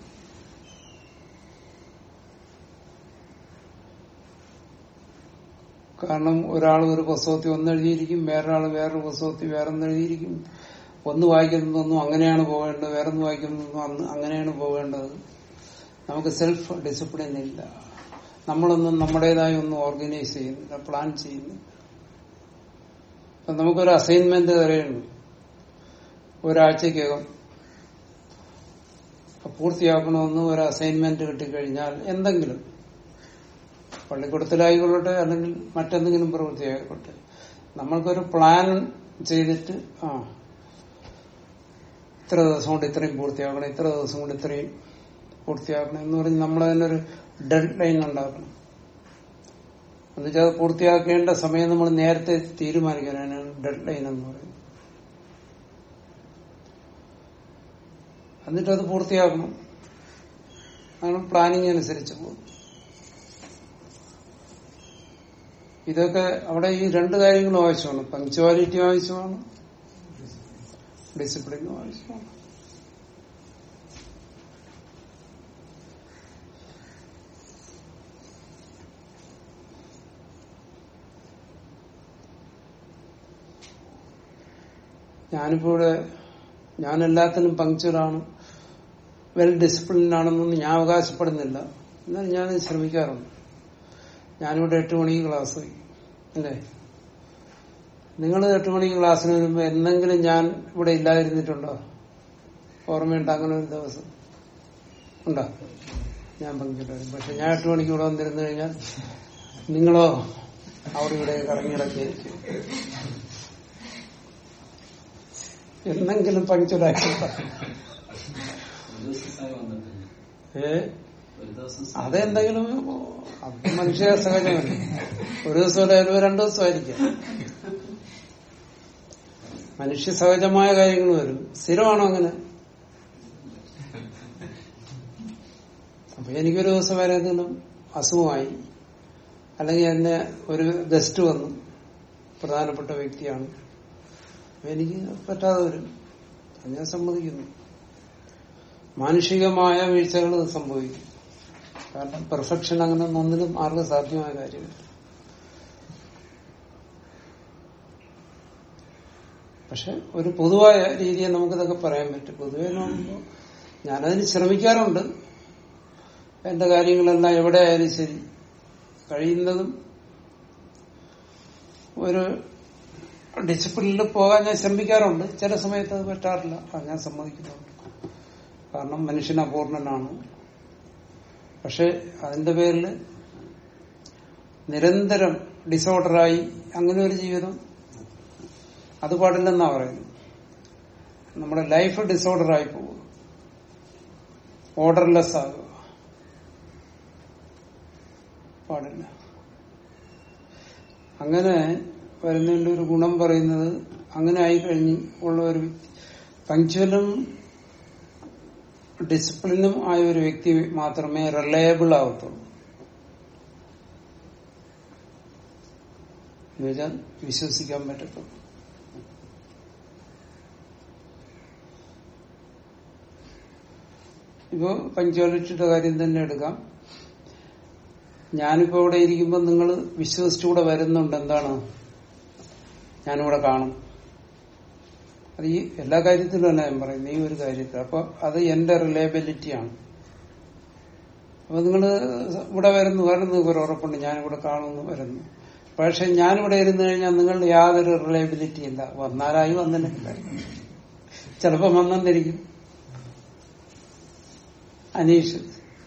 കാരണം ഒരാൾ ഒരു പുസ്തകത്തിൽ ഒന്നെഴുതിയിരിക്കും വേറൊരാൾ വേറൊരു പുസ്തകത്തിൽ വേറൊന്ന് എഴുതിയിരിക്കും ഒന്ന് വായിക്കുന്നതൊന്നും അങ്ങനെയാണ് പോകേണ്ടത് വേറൊന്ന് വായിക്കുന്നതൊന്നും അന്ന് അങ്ങനെയാണ് പോകേണ്ടത് നമുക്ക് സെൽഫ് ഡിസിപ്ലിൻ ഇല്ല നമ്മളൊന്നും നമ്മുടേതായി ഒന്നും ഓർഗനൈസ് ചെയ്യുന്നില്ല പ്ലാൻ ചെയ്യുന്നില്ല അപ്പൊ നമുക്കൊരു അസൈൻമെന്റ് തരുന്നു ഒരാഴ്ചക്കകം പൂർത്തിയാക്കണമെന്ന് ഒരു അസൈൻമെന്റ് കിട്ടിക്കഴിഞ്ഞാൽ എന്തെങ്കിലും പള്ളിക്കൂടത്തിലായിക്കൊള്ളട്ടെ അല്ലെങ്കിൽ മറ്റെന്തെങ്കിലും പ്രവൃത്തിയായിക്കോട്ടെ നമ്മൾക്കൊരു പ്ലാൻ ചെയ്തിട്ട് ആ ഇത്ര ദിവസം കൊണ്ട് ഇത്രയും പൂർത്തിയാക്കണം ഇത്ര ദിവസം കൊണ്ട് ഇത്രയും പൂർത്തിയാക്കണം എന്ന് പറഞ്ഞ് നമ്മൾ അതിനൊരു ഡെഡ് ലൈൻ ഉണ്ടാക്കണം എന്നുവെച്ചാൽ അത് പൂർത്തിയാക്കേണ്ട സമയം നമ്മൾ നേരത്തെ തീരുമാനിക്കാനാണ് ഡെഡ് ലൈൻ എന്ന് പറയുന്നത് എന്നിട്ട് അത് പൂർത്തിയാക്കണം അതാണ് പ്ലാനിങ് അനുസരിച്ച് പോകും ഇതൊക്കെ അവിടെ ഈ രണ്ട് കാര്യങ്ങളും ആവശ്യമാണ് പങ്ക്ച്വാലിറ്റി ആവശ്യമാണ് ഡിസിപ്ലിനും ആവശ്യമാണ് ഞാനിപ്പോ ഇവിടെ ഞാൻ എല്ലാത്തിനും പങ്ക്ച്വലാണ് വെൽ ഡിസിപ്ലിൻഡ് ആണെന്നൊന്നും ഞാൻ അവകാശപ്പെടുന്നില്ല എന്നാൽ ഞാൻ ശ്രമിക്കാറുണ്ട് ഞാനിവിടെ എട്ട് മണിക്ക് ക്ലാസ് വയ്ക്കും അല്ലേ നിങ്ങൾ എട്ട് മണിക്ക് ക്ലാസ്സിന് വരുമ്പോ എന്തെങ്കിലും ഞാൻ ഇവിടെ ഇല്ലാതിരുന്നിട്ടുണ്ടോ ഓർമ്മയുണ്ട് അങ്ങനെ ഒരു ദിവസം ഉണ്ടോ ഞാൻ പങ്കുവരും പക്ഷെ ഞാൻ എട്ട് മണിക്ക് ഇവിടെ വന്നിരുന്നു കഴിഞ്ഞാൽ നിങ്ങളോ അവിടെ ഇവിടെ കറങ്ങിയിടക്കായിരിക്കും എന്തെങ്കിലും പങ്ക്ചറാക്കി ഏ
ഒരു ദിവസം
അതെന്തെങ്കിലും അത് മനുഷ്യ സഹജമല്ല ഒരു ദിവസം ചിലപ്പോൾ രണ്ടു ദിവസമായിരിക്കാം മനുഷ്യ സഹജമായ കാര്യങ്ങൾ വരും സ്ഥിരമാണോ അങ്ങനെ അപ്പൊ എനിക്കൊരു ദിവസം വരെ എന്തെങ്കിലും അസുഖമായി അല്ലെങ്കിൽ എന്നെ ഒരു ഗസ്റ്റ് വന്നു പ്രധാനപ്പെട്ട വ്യക്തിയാണ് അപ്പൊ എനിക്ക് പറ്റാതെ വരും അത് ഞാൻ സമ്മതിക്കുന്നു മാനുഷികമായ വീഴ്ചകൾ സംഭവിക്കും കാരണം പെർഫെക്ഷൻ അങ്ങനെ ഒന്നിനും ആർക്കും സാധ്യമായ കാര്യമില്ല പക്ഷെ ഒരു പൊതുവായ രീതിയെ നമുക്കിതൊക്കെ പറയാൻ പറ്റും പൊതുവെ നോക്കുമ്പോൾ ഞാനതിന് ശ്രമിക്കാറുണ്ട് എന്റെ കാര്യങ്ങളെല്ലാം എവിടെ ആയാലും ശരി കഴിയുന്നതും ഒരു ഡിസിപ്ലിനിൽ പോകാൻ ഞാൻ ശ്രമിക്കാറുണ്ട് ചില സമയത്ത് അത് പറ്റാറില്ല അത് ഞാൻ സമ്മതിക്കുന്നുണ്ട് കാരണം മനുഷ്യൻ അപൂർണനാണ് പക്ഷെ അതിന്റെ പേരിൽ നിരന്തരം ഡിസോർഡറായി അങ്ങനെ ഒരു ജീവിതം അത് പാടില്ലെന്നാ പറയുന്നത് നമ്മുടെ ലൈഫ് ഡിസോർഡറായി പോവുക ഓർഡർലെസ് ആകുക പാടില്ല അങ്ങനെ വരുന്നതിന്റെ ഒരു ഗുണം പറയുന്നത് അങ്ങനെ ആയി കഴിഞ്ഞ് ഉള്ള ഒരു വ്യക്തി പങ്ക്ച്വലും ഡിസിപ്ലിനും ആയ ഒരു വ്യക്തി മാത്രമേ റിലയബിൾ ആവത്തുള്ളൂ എന്നുവെച്ചാൽ വിശ്വസിക്കാൻ പറ്റത്തുള്ളൂ ഇപ്പോ പങ്ക്ച്വാലിറ്റിയുടെ കാര്യം തന്നെ എടുക്കാം ഞാനിപ്പോ ഇവിടെ ഇരിക്കുമ്പോൾ നിങ്ങൾ വിശ്വസിച്ചുകൂടെ വരുന്നുണ്ട് എന്താണ് ഞാനിവിടെ കാണും അത് ഈ എല്ലാ കാര്യത്തിലും അല്ല ഞാൻ പറയുന്നത് ഈ ഒരു കാര്യത്തിൽ അപ്പൊ അത് എന്റെ റിലയബിലിറ്റിയാണ് അപ്പൊ നിങ്ങൾ ഇവിടെ വരുന്നു വരുന്നു ഒരു ഉറപ്പുണ്ട് ഞാനിവിടെ കാണുന്നു വരുന്നു പക്ഷെ ഞാനിവിടെ ഇരുന്ന് കഴിഞ്ഞാൽ നിങ്ങളുടെ യാതൊരു റിലയബിലിറ്റി ഇല്ല വന്നാലായി വന്നിട്ടില്ല ചിലപ്പോ വന്നെന്നിരിക്കും അനീഷ്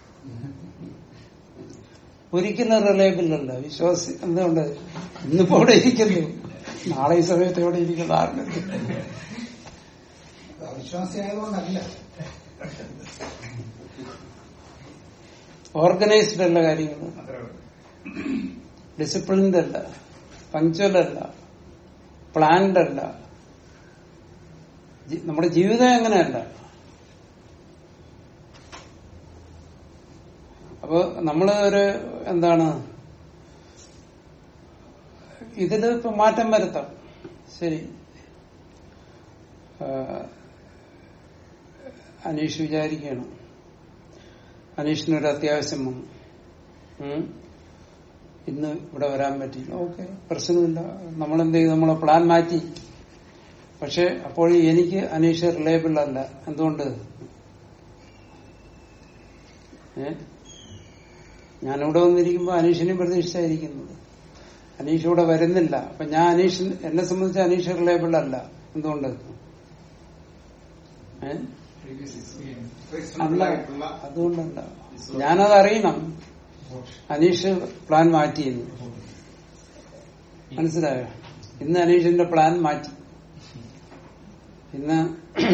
ഒരിക്കലും റിലയബിൾ അല്ല വിശ്വാസി എന്തുകൊണ്ട് ഇന്നിപ്പോ ഇവിടെ ഇരിക്കുന്നു നാളെ ഈ സമയത്ത് എവിടെ ഇരിക്കുന്ന ആർക്കും
അവിശ്വാസിയായതുകൊണ്ടല്ല
ഓർഗനൈസ്ഡ് അല്ല കാര്യങ്ങൾ
അത്രേ ഉള്ളൂ.
ഡിസിപ്ലിൻഡ് അല്ല പങ്ക്ച്വൽ അല്ല പ്ലാൻഡ് അല്ല ജി- നമ്മുടെ ജീവിതം അങ്ങനെയല്ല അപ്പൊ നമ്മള് ഒരു എന്താണ് ഇതില് ഇപ്പൊ മാറ്റം വരുത്താം ശരി ആ, അനീഷ് വിചാരിക്കണം അനീഷിനൊരു അത്യാവശ്യം വന്നു ഉം. ഇന്ന് ഇവിടെ വരാൻ പറ്റിയില്ല ഓക്കെ പ്രശ്നമില്ല നമ്മളെന്ത് ചെയ്തു നമ്മളെ പ്ലാൻ മാറ്റി പക്ഷെ അപ്പോൾ എനിക്ക് അനീഷ് റിലയബിൾ അല്ല എന്തുകൊണ്ട് ഏ ഞാനിവിടെ വന്നിരിക്കുമ്പോൾ അനീഷിനെയും പ്രതീക്ഷിച്ചായിരിക്കുന്നത് അനീഷ് ഇവിടെ വരുന്നില്ല അപ്പൊ ഞാൻ അനീഷ് എന്നെ സംബന്ധിച്ച് അനീഷ് റിലയബിൾ അല്ല എന്തുകൊണ്ട് ഏ
Previous experience.
അല്ല
Reasonable ആയിട്ടുള്ള
അതുകൊണ്ടല്ല ഞാനത് അറിയണം അനീഷ് പ്ലാൻ മാറ്റിയെന്ന് മനസ്സിലായോ ഇന്ന് അനീഷിന്റെ പ്ലാൻ മാറ്റി ഇന്ന്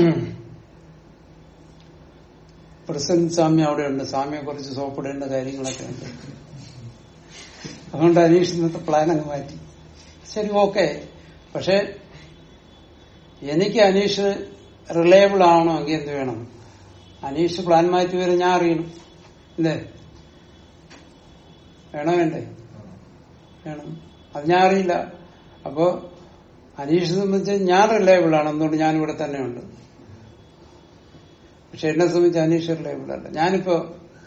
പ്രസിഡന്റ് സ്വാമി അവിടെയുണ്ട് സ്വാമിയെ കുറിച്ച് സോപ്പിടേണ്ട കാര്യങ്ങളൊക്കെ ഉണ്ട് അതുകൊണ്ട് അനീഷ് ഇന്നത്തെ പ്ലാൻ അങ്ങ് മാറ്റി ശരി ഓക്കെ പക്ഷെ എനിക്ക് അനീഷ് റിലയബിൾ ആവണമെങ്കിൽ എന്ത് വേണം അനീഷ് പ്ലാൻ മാറ്റി വരെ ഞാൻ അറിയണം അല്ലേ വേണോ വേണ്ടേ വേണം അത് ഞാൻ അറിയില്ല അപ്പോ അനീഷ് സംബന്ധിച്ച് ഞാൻ റിലയബിൾ ആണ് എന്തുകൊണ്ട് ഞാൻ ഇവിടെ തന്നെ ഉണ്ട് പക്ഷെ എന്നെ സംബന്ധിച്ച് അനീഷ് റിലയബിൾ അല്ല ഞാനിപ്പോ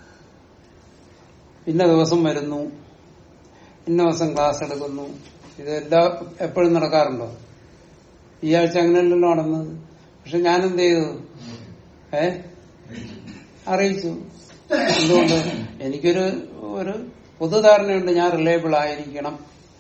ഇന്ന ദിവസം വരുന്നു ഇന്ന ദിവസം ക്ലാസ് എടുക്കുന്നു ഇതെല്ലാം എപ്പോഴും നടക്കാറുണ്ടോ ഈ ആഴ്ച അങ്ങനെയല്ലല്ലോ നടന്നത് പക്ഷെ ഞാൻ എന്ത് ചെയ്തു ഏ അറിയിച്ചു എന്തുകൊണ്ട് എനിക്കൊരു ഒരു പൊതുധാരണയുണ്ട് ഞാൻ റിലയബിൾ ആയിരിക്കണം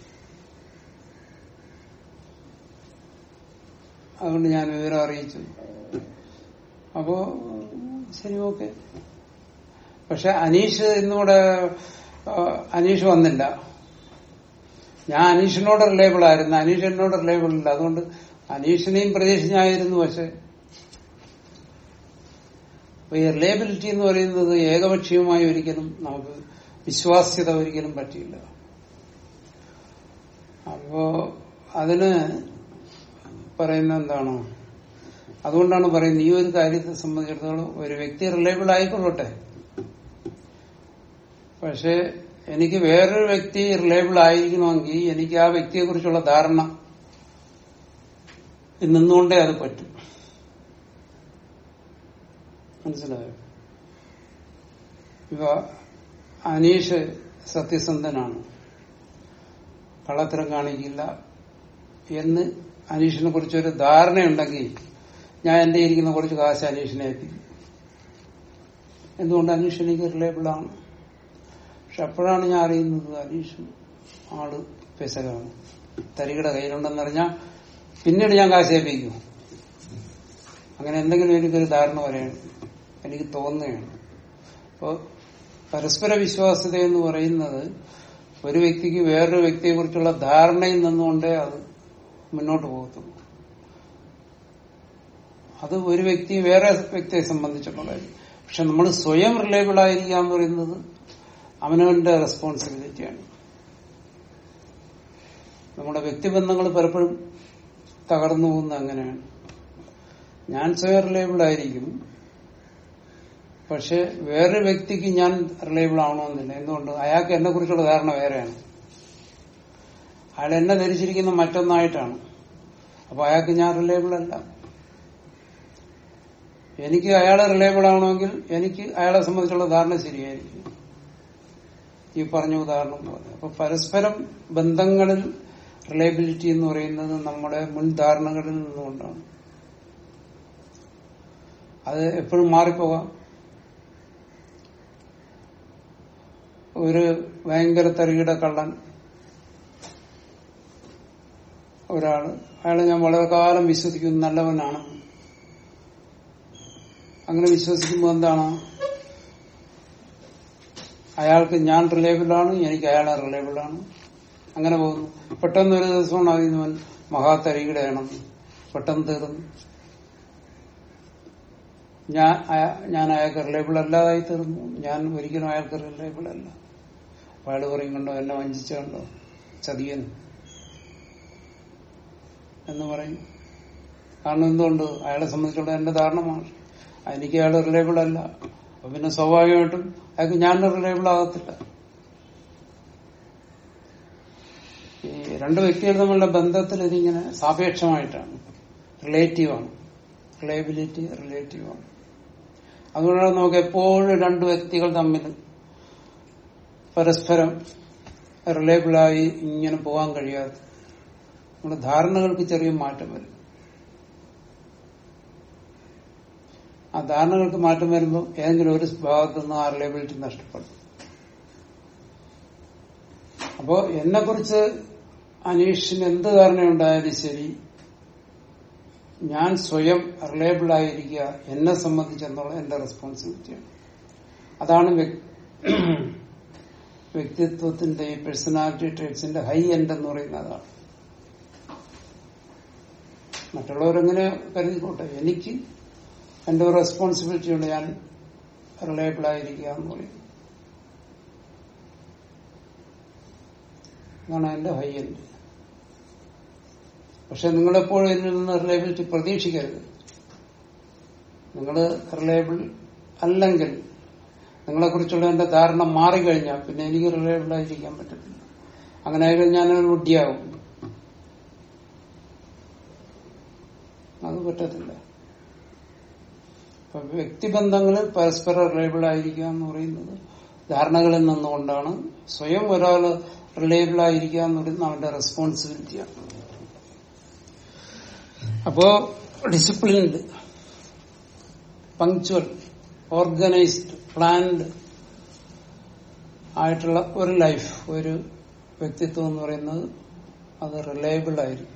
അതുകൊണ്ട് ഞാൻ വിവരം അറിയിച്ചു അപ്പോ ശരി ഓക്കെ പക്ഷെ അനീഷ് ഇന്നിവിടെ ആ, അനീഷ് വന്നില്ല ഞാൻ അനീഷിനോട് റിലയബിൾ ആയിരുന്നു അനീഷ് എന്നോട് റിലയബിൾ ഇല്ല അതുകൊണ്ട് അനീഷിനെയും പ്രതീക്ഷിച്ചായിരുന്നു പക്ഷെ അപ്പൊ ഈ റിലയബിലിറ്റി എന്ന് പറയുന്നത് ഏകപക്ഷീയമായി ഒരിക്കലും നമുക്ക് വിശ്വാസ്യത ഒരിക്കലും പറ്റില്ല അപ്പോ അതിന് പറയുന്ന എന്താണ് അതുകൊണ്ടാണ് പറയുന്നത് ഈ ഒരു കാര്യത്തെ സംബന്ധിച്ചിടത്തോളം ഒരു വ്യക്തി റിലയബിൾ ആയിക്കൊള്ളട്ടെ പക്ഷെ എനിക്ക് വേറൊരു വ്യക്തി റിലയബിൾ ആയിരിക്കണമെങ്കിൽ എനിക്ക് ആ വ്യക്തിയെ കുറിച്ചുള്ള ധാരണ നിന്നുകൊണ്ടേ അത് പറ്റും മനസ്സിലായോ ഇവ അനീഷ് സത്യസന്ധനാണ് കള്ളത്തരം കാണിക്കില്ല എന്ന് അനീഷിനെ കുറിച്ചൊരു ധാരണയുണ്ടെങ്കിൽ ഞാൻ എന്റെ ഇരിക്കുന്ന കുറച്ച് കാശ് അനീഷിനെ എത്തിക്കും എന്തുകൊണ്ട് അനീഷ് എനിക്ക് റിലയബിൾ ആണ് പക്ഷെ അപ്പോഴാണ് ഞാൻ അറിയുന്നത് അനീഷ് ആള് പെസകാണ് തരികയുടെ കയ്യിലുണ്ടെന്നറിഞ്ഞാൽ പിന്നീട് ഞാൻ കാശ് ഏൽപ്പിക്കും അങ്ങനെ എന്തെങ്കിലും എനിക്കൊരു ധാരണ വരെയാണ് എനിക്ക് തോന്നുകയാണ് അപ്പോൾ പരസ്പര വിശ്വാസ്യത എന്ന് പറയുന്നത് ഒരു വ്യക്തിക്ക് വേറൊരു വ്യക്തിയെ കുറിച്ചുള്ള ധാരണയിൽ നിന്നുകൊണ്ടേ അത് മുന്നോട്ട് പോകത്തുള്ളൂ അത് ഒരു വ്യക്തി വേറെ വ്യക്തിയെ സംബന്ധിച്ചിട്ടുള്ളതായിരിക്കും പക്ഷെ നമ്മൾ സ്വയം റിലേബിൾ ആയിരിക്കുക എന്ന് പറയുന്നത് അവനവന്റെ റെസ്പോൺസിബിലിറ്റിയാണ് നമ്മുടെ വ്യക്തിബന്ധങ്ങൾ പലപ്പോഴും തകർന്നു പോകുന്നത് അങ്ങനെയാണ് ഞാൻ സ്വയം റിലേബിൾ ആയിരിക്കും പക്ഷെ വേറൊരു വ്യക്തിക്ക് ഞാൻ റിലേബിൾ ആവണമെന്നില്ല എന്തുകൊണ്ട് അയാൾക്ക് എന്നെ കുറിച്ചുള്ള ധാരണ വേറെയാണ് അയാൾ എന്നെ ധരിച്ചിരിക്കുന്ന മറ്റൊന്നായിട്ടാണ് അപ്പൊ അയാൾക്ക് ഞാൻ റിലേബിൾ അല്ല എനിക്ക് അയാളെ റിലേബിൾ ആവണമെങ്കിൽ എനിക്ക് അയാളെ സംബന്ധിച്ചുള്ള ധാരണ ശരിയായിരിക്കും ഈ പറഞ്ഞ ഉദാഹരണം പോലെ അപ്പൊ പരസ്പരം ബന്ധങ്ങളിൽ റിലയബിലിറ്റി എന്ന് പറയുന്നത് നമ്മുടെ മുൻധാരണകളിൽ നിന്നുകൊണ്ടാണ് അത് എപ്പോഴും മാറിപ്പോകാം ഒരു ഭയങ്കര തരികിട കള്ളൻ ഒരാള് അയാളെ ഞാൻ വളരെ കാലം വിശ്വസിക്കുന്നു നല്ലവനാണ് അങ്ങനെ വിശ്വസിക്കുമ്പോൾ എന്താണ് അയാൾക്ക് ഞാൻ റിലേബിൾ ആണ് എനിക്ക് അയാളെ റിലേബിൾ ആണ് അങ്ങനെ പോകുന്നു പെട്ടെന്ന് ഒരു ദിവസമാണ് അറിയുന്നവൻ മഹാതരികിടയാണ് പെട്ടെന്ന് തീർന്നു ഞാൻ അയ- ഞാൻ അയാൾക്ക് റിലേബിൾ അല്ലാതായി തീർന്നു ഞാൻ ഒരിക്കലും അയാൾക്ക് റിലേബിൾ അല്ല അപ്പൊ അയാൾ പറയും കണ്ടോ എന്നെ വഞ്ചിച്ചുണ്ടോ ചതിയൻ എന്ന് പറയും കാരണം എന്തുകൊണ്ട് അയാളെ സംബന്ധിച്ചുള്ള എന്റെ ധാരണമാണ് എനിക്ക് അയാൾ റിലേബിൾ അല്ല അപ്പൊ പിന്നെ സ്വാഭാവികമായിട്ടും അയാൾക്ക് ഞാൻ റിലേബിൾ ആകത്തില്ല ഈ രണ്ട് വ്യക്തികൾ തമ്മിലുള്ള ബന്ധത്തിൽ ഇതിങ്ങനെ സാപേക്ഷമായിട്ടാണ് റിലേറ്റീവാണ് റിലയബിലിറ്റി റിലേറ്റീവാണ് അതുകൊണ്ടാണ് നമുക്ക് എപ്പോഴും രണ്ട് വ്യക്തികൾ തമ്മിൽ പരസ്പരം റിലേബിളായി ഇങ്ങനെ പോകാൻ കഴിയാതെ നമ്മുടെ ധാരണകൾക്ക് ചെറിയ മാറ്റം വരും ആ ധാരണകൾക്ക് മാറ്റം വരുമ്പോൾ ഏതെങ്കിലും ഒരു ഭാഗത്തു നിന്ന് ആ റിലയബിലിറ്റി നഷ്ടപ്പെടും അപ്പോ എന്നെ കുറിച്ച് അനീഷിന് എന്ത് ധാരണയുണ്ടായാലും ശരി ഞാൻ സ്വയം റിലയബിൾ ആയിരിക്കുക എന്നെ സംബന്ധിച്ചെന്നുള്ള എന്റെ റെസ്പോൺസിബിലിറ്റിയാണ് അതാണ് വ്യക്- വ്യക്തിത്വത്തിന്റെ ഈ പേഴ്സണാലിറ്റി ട്രേറ്റ്സിന്റെ ഹൈ എൻഡ് എന്ന് പറയുന്നത് അതാണ് മറ്റുള്ളവരെങ്ങനെ കരുതിക്കോട്ടെ എനിക്ക് എന്റെ ഒരു റെസ്പോൺസിബിലിറ്റി ഉണ്ട് ഞാൻ റിലയബിൾ ആയിരിക്കുക എന്ന് പറയും അതാണ് എന്റെ ഹൈ എൻഡ് പക്ഷെ നിങ്ങളെപ്പോഴും എന്നിൽ നിന്ന് റിലയബിലിറ്റി പ്രതീക്ഷിക്കരുത് നിങ്ങൾ റിലയബിൾ അല്ലെങ്കിൽ നിങ്ങളെക്കുറിച്ചുള്ള എന്റെ ധാരണ മാറിക്കഴിഞ്ഞാൽ പിന്നെ എനിക്ക് റിലയബിൾ ആയിരിക്കാൻ പറ്റത്തില്ല അങ്ങനെ ആയിക്കഴിഞ്ഞാൽ ഞാനൊരു ബുദ്ധിയാകും അത് പറ്റത്തില്ല അപ്പൊ വ്യക്തിബന്ധങ്ങളിൽ പരസ്പര റിലയബിൾ ആയിരിക്കുക എന്ന് പറയുന്നത് ധാരണകളിൽ നിന്നുകൊണ്ടാണ് സ്വയം ഒരാൾ റിലയബിൾ ആയിരിക്കുക എന്ന് പറയുന്നത് അവന്റെ റെസ്പോൺസിബിലിറ്റിയാണ് അപ്പോ ഡിസിപ്ലിൻഡ് പങ്ക്ച്വൽ ഓർഗനൈസ്ഡ് പ്ലാൻഡ് ആയിട്ടുള്ള ഒരു ലൈഫ് ഒരു വ്യക്തിത്വം എന്ന് പറയുന്നത് അത് റിലയബിൾ ആയിരിക്കും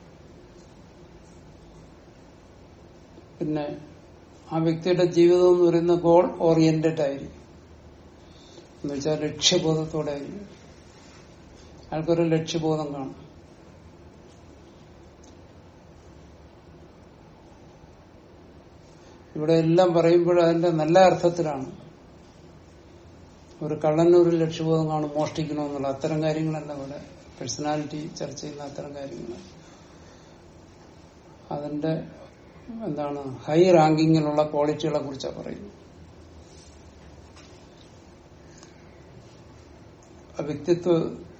പിന്നെ ആ വ്യക്തിയുടെ ജീവിതം എന്ന് പറയുന്നത് ഗോൾ ഓറിയന്റഡ് ആയിരിക്കും എന്ന് വെച്ചാൽ ലക്ഷ്യബോധത്തോടെ ആയിരിക്കും അയാൾക്കൊരു ലക്ഷ്യബോധം കാണും ഇവിടെ എല്ലാം പറയുമ്പോൾ അതിന്റെ നല്ല അർത്ഥത്തിലാണ് ഒരു കള്ളന് ഒരു ലക്ഷ്യബോധം കാണും മോഷ്ടിക്കണമെന്നുള്ള അത്തരം കാര്യങ്ങളല്ല ഇവിടെ പേഴ്സണാലിറ്റി ചർച്ച ചെയ്യുന്ന അത്തരം കാര്യങ്ങൾ അതിന്റെ എന്താണ് ഹൈ റാങ്കിങ്ങിലുള്ള ക്വാളിറ്റികളെ കുറിച്ചാണ് പറയുന്നത് ആ വ്യക്തിത്വ